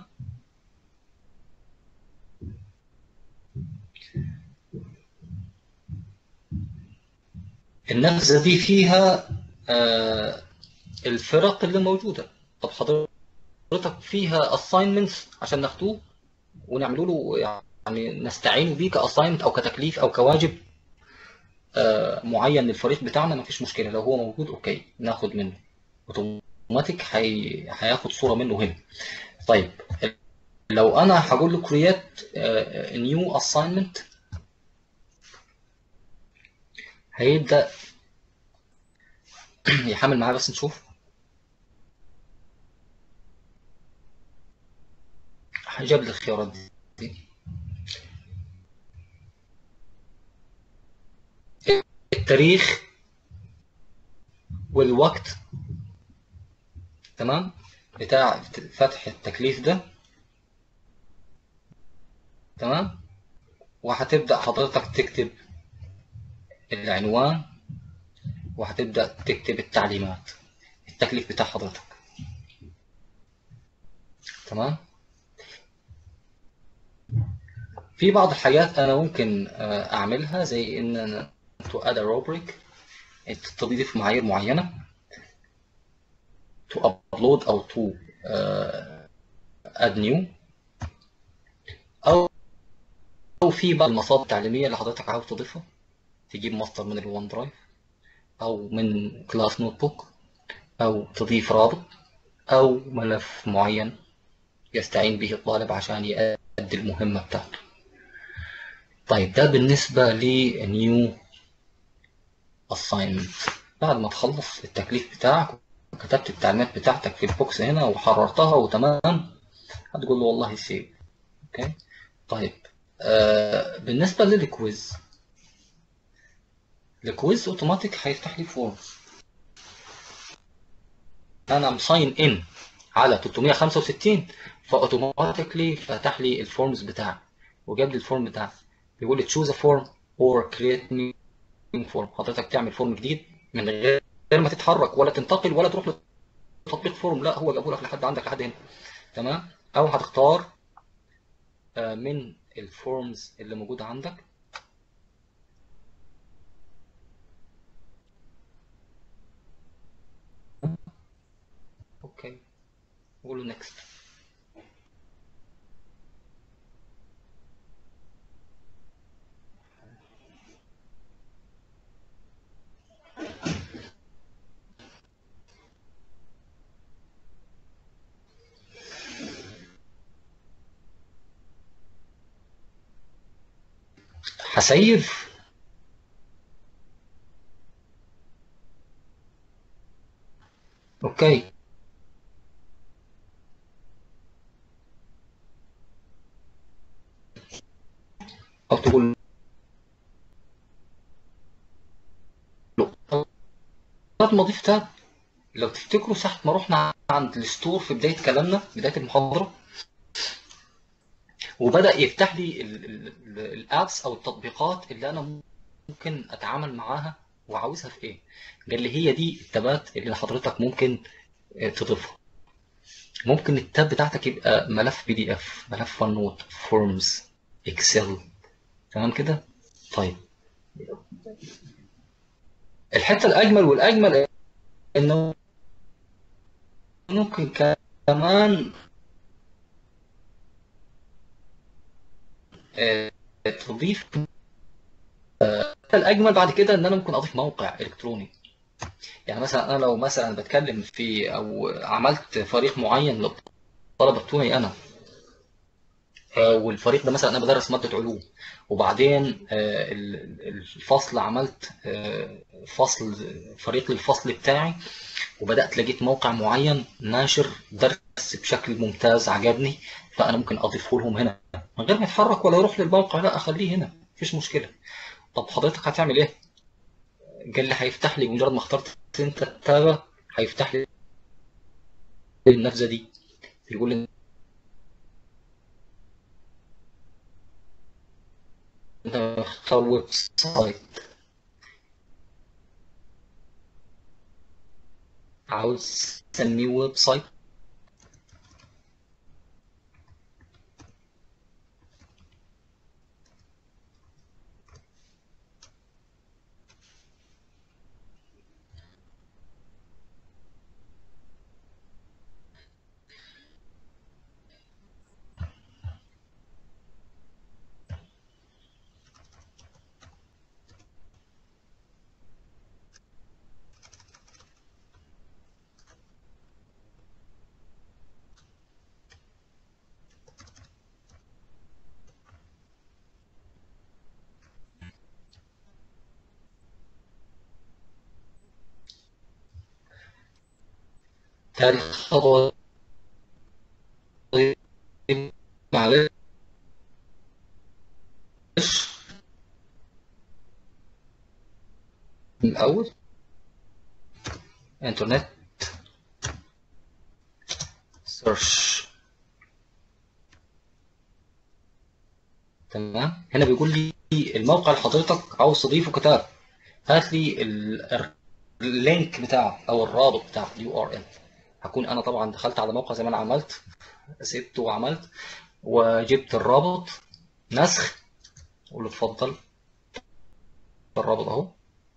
النبذة دي فيها آه، الفرق اللي موجودة طب حضرتك فيها assignments عشان ناخدوه ونعملوا له يعني نستعين بيه كassignment او كتكليف او كواجب آه، معين للفريق بتاعنا مفيش مشكلة لو هو موجود اوكي ناخد منه اوتوماتيك هي... هياخد صورة منه هنا طيب لو انا هقول له create uh, new assignment هيبدأ يحمل معايا بس نشوف جاب لي الخيارات دي التاريخ والوقت تمام بتاع فتح التكليف ده تمام وهتبدأ حضرتك تكتب العنوان وهتبدأ تكتب التعليمات التكليف بتاع حضرتك تمام في بعض الحاجات انا ممكن آه، اعملها زي ان انا to add a rubric انت تضيف معايير معينه to upload او to آه، add new او او في بعض المصادر التعليميه اللي حضرتك عاوز تضيفها تجيب مصدر من الون درايف او من كلاس نوت بوك او تضيف رابط او ملف معين يستعين به الطالب عشان يؤدي المهمه بتاعته طيب ده بالنسبة لنيو assignment بعد ما تخلص التكليف بتاعك وكتبت التعليمات بتاعتك في البوكس هنا وحررتها وتمام هتقول له والله سيف اوكي طيب آه بالنسبة للكويز الكويز اوتوماتيك هيفتح لي فورم انا مصاين ان على 365 فاوتوماتيكلي فتح لي الفورمز بتاعي وجاب لي الفورم بتاعي بيقول لي choose a form or create new form حضرتك تعمل فورم جديد من غير غير ما تتحرك ولا تنتقل ولا تروح لتطبيق فورم لا هو جابه لك لحد عندك لحد هنا تمام او هتختار آه، من الفورمز اللي موجوده عندك اوكي قول له next هسيف اوكي او تقول له بعد ما اضيف تاب لو تفتكروا ساعة ما رحنا عند الستور في بداية كلامنا بداية المحاضرة وبدأ يفتح لي الابس او التطبيقات اللي انا ممكن اتعامل معاها وعاوزها في ايه قال لي هي دي التابات اللي حضرتك ممكن آه، تضيفها ممكن التاب بتاعتك يبقى ملف بي دي اف ملف ون نوت فورمز اكسل تمام كده طيب الحته الاجمل والاجمل انه ممكن كمان آه، تضيف آه، الاجمل بعد كده ان انا ممكن اضيف موقع الكتروني يعني مثلا انا لو مثلا بتكلم في او عملت فريق معين للطلبه بتوعي انا آه، والفريق ده مثلا انا بدرس ماده علوم وبعدين آه، ال- الفصل عملت آه، فصل فريق للفصل بتاعي وبدات لقيت موقع معين ناشر درس بشكل ممتاز عجبني فانا ممكن اضيفه لهم هنا من غير ما يتحرك ولا يروح للموقع لا اخليه هنا مفيش مشكله طب حضرتك هتعمل ايه قال لي هيفتح لي مجرد ما اخترت انت التابة هيفتح لي النافذه دي يقول لي انت مختار ويب سايت عاوز تسميه ويب سايت تاريخ خطوة معلش من الأول انترنت سيرش تمام هنا بيقول لي الموقع اللي حضرتك عاوز تضيفه كتاب هات لي ال- اللينك بتاعه او الرابط بتاع اليو ار ال هكون انا طبعا دخلت على موقع زي ما انا عملت سبته وعملت وجبت الرابط نسخ اقول له اتفضل الرابط اهو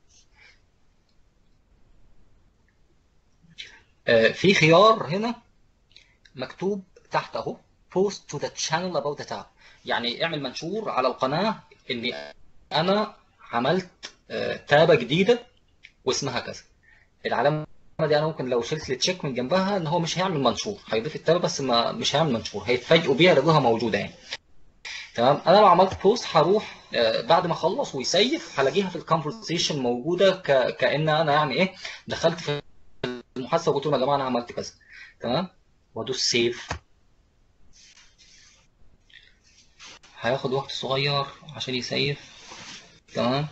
آه، في خيار هنا مكتوب تحت اهو post to the channel about the tab يعني اعمل منشور على القناة اني انا عملت آه، تابة جديدة واسمها كذا العلامة دي انا ممكن لو شلت التشيك من جنبها ان هو مش هيعمل منشور هيضيف التابة بس ما مش هيعمل منشور هيتفاجئوا بيها يلاقوها موجودة يعني تمام انا لو عملت بوست هروح آه، بعد ما اخلص ويسيف هلاقيها في الكونفرسيشن موجودة ك... كأن انا يعني ايه دخلت في المحادثة وقلت لهم يا جماعة انا عملت كذا تمام وادوس سيف هياخد وقت صغير عشان يسيف تمام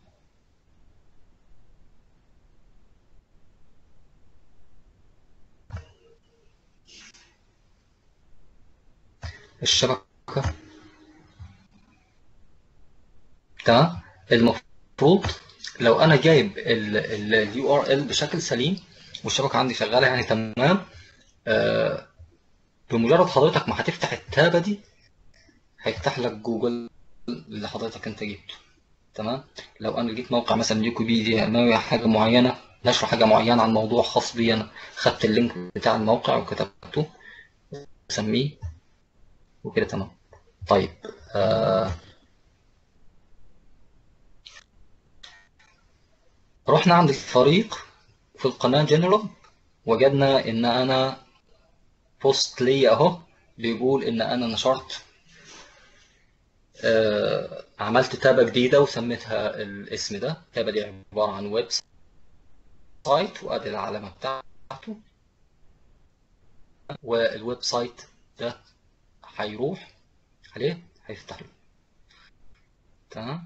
الشبكة تمام المفروض لو انا جايب اليو ار ال بشكل سليم والشبكة عندي شغالة يعني تمام آه، بمجرد حضرتك ما هتفتح التابة دي هيفتح لك جوجل اللي حضرتك انت جبته تمام لو انا لقيت موقع مثلا ويكيبيديا ناوي حاجه معينه نشر حاجه معينه عن موضوع خاص بي انا خدت اللينك بتاع الموقع وكتبته سميه وكده تمام طيب آه رحنا عند الفريق في القناه جنرال وجدنا ان انا بوست لي اهو بيقول ان انا نشرت آه، عملت تابة جديدة وسميتها الاسم ده التابة دي عبارة عن ويب سايت وادي العلامة بتاعته والويب سايت ده هيروح عليه هيفتح له تمام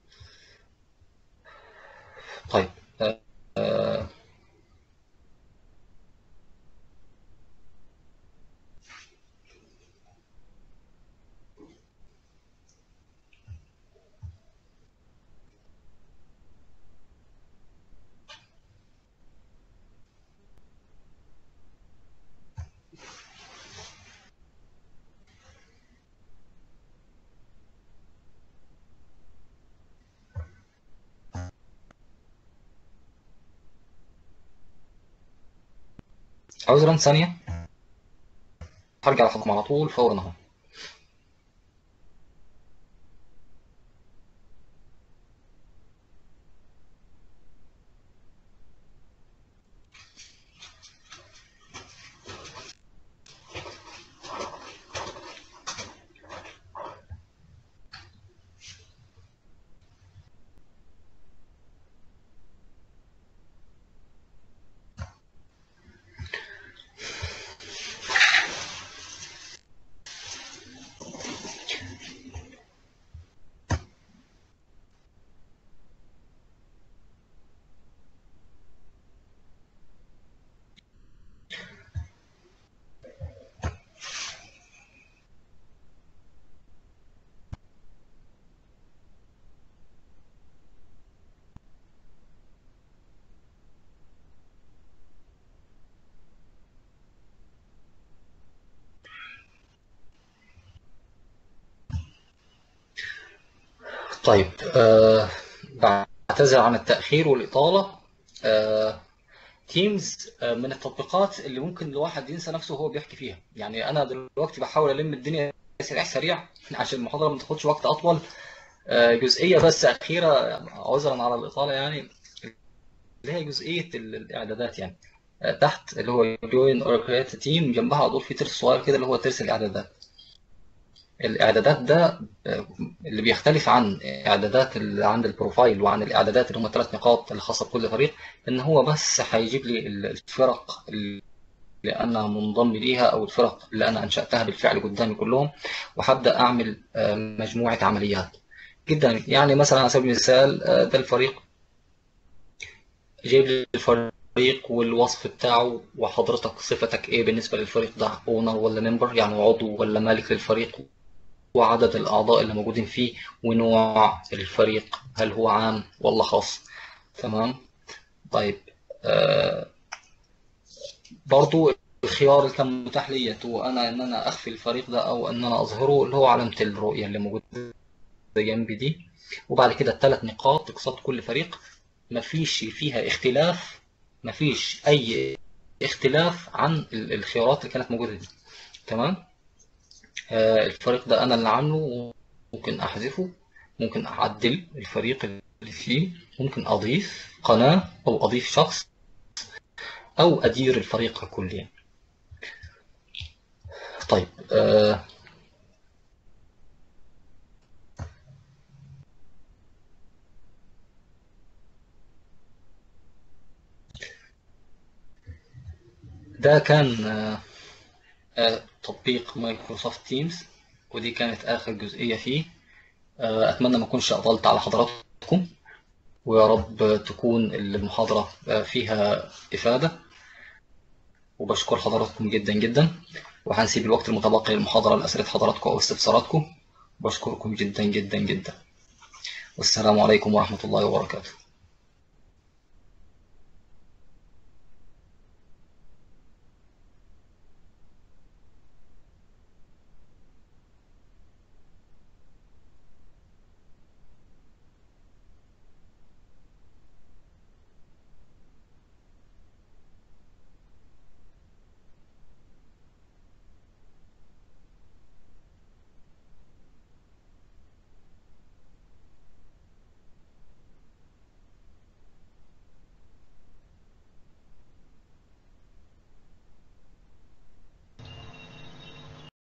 طيب آه، آه، عاوز رن ثانية هرجع لحضرتكم على طول فورا اهو طيب آه بعتذر عن التأخير والإطالة آه تيمز آه من التطبيقات اللي ممكن الواحد ينسى نفسه وهو بيحكي فيها يعني أنا دلوقتي بحاول ألم الدنيا سريع سريع عشان المحاضرة ما تاخدش وقت أطول آه جزئية بس أخيرة عذرا على الإطالة يعني اللي هي جزئية ال- الإعدادات يعني آه تحت اللي هو join or create a team جنبها على طول في ترس صغير كده اللي هو ترس الإعدادات الاعدادات ده آه، اللي بيختلف عن اعدادات اللي عند البروفايل وعن الاعدادات اللي هم ثلاث نقاط الخاصه بكل فريق ان هو بس هيجيب لي الفرق اللي انا منضم ليها او الفرق اللي انا انشاتها بالفعل قدامي كلهم وهبدا اعمل آه، مجموعه عمليات جدا يعني مثلا على سبيل المثال آه، ده الفريق جايب لي الفريق والوصف بتاعه وحضرتك صفتك ايه بالنسبه للفريق ده اونر ولا ممبر يعني عضو ولا مالك للفريق عدد الأعضاء اللي موجودين فيه ونوع الفريق هل هو عام ولا خاص تمام طيب آه برضو الخيار اللي كان متاح لي وانا ان انا اخفي الفريق ده او ان انا اظهره اللي هو علامة الرؤية اللي موجودة جنبي دي وبعد كده الثلاث نقاط اقصاد كل فريق مفيش فيها اختلاف مفيش اي اختلاف عن الخيارات اللي كانت موجودة دي تمام آه الفريق ده انا اللي عامله ممكن احذفه ممكن اعدل الفريق اللي فيه ممكن اضيف قناة او اضيف شخص او ادير الفريق ككل طيب آه ده كان آه آه تطبيق مايكروسوفت تيمز ودي كانت آخر جزئية فيه آه أتمنى ما أكونش أطلت على حضراتكم ويا رب تكون المحاضرة فيها إفادة وبشكر حضراتكم جدا جدا وهنسيب الوقت المتبقي للمحاضرة لأسئلة حضراتكم أو استفساراتكم بشكركم جدا جدا جدا والسلام عليكم ورحمة الله وبركاته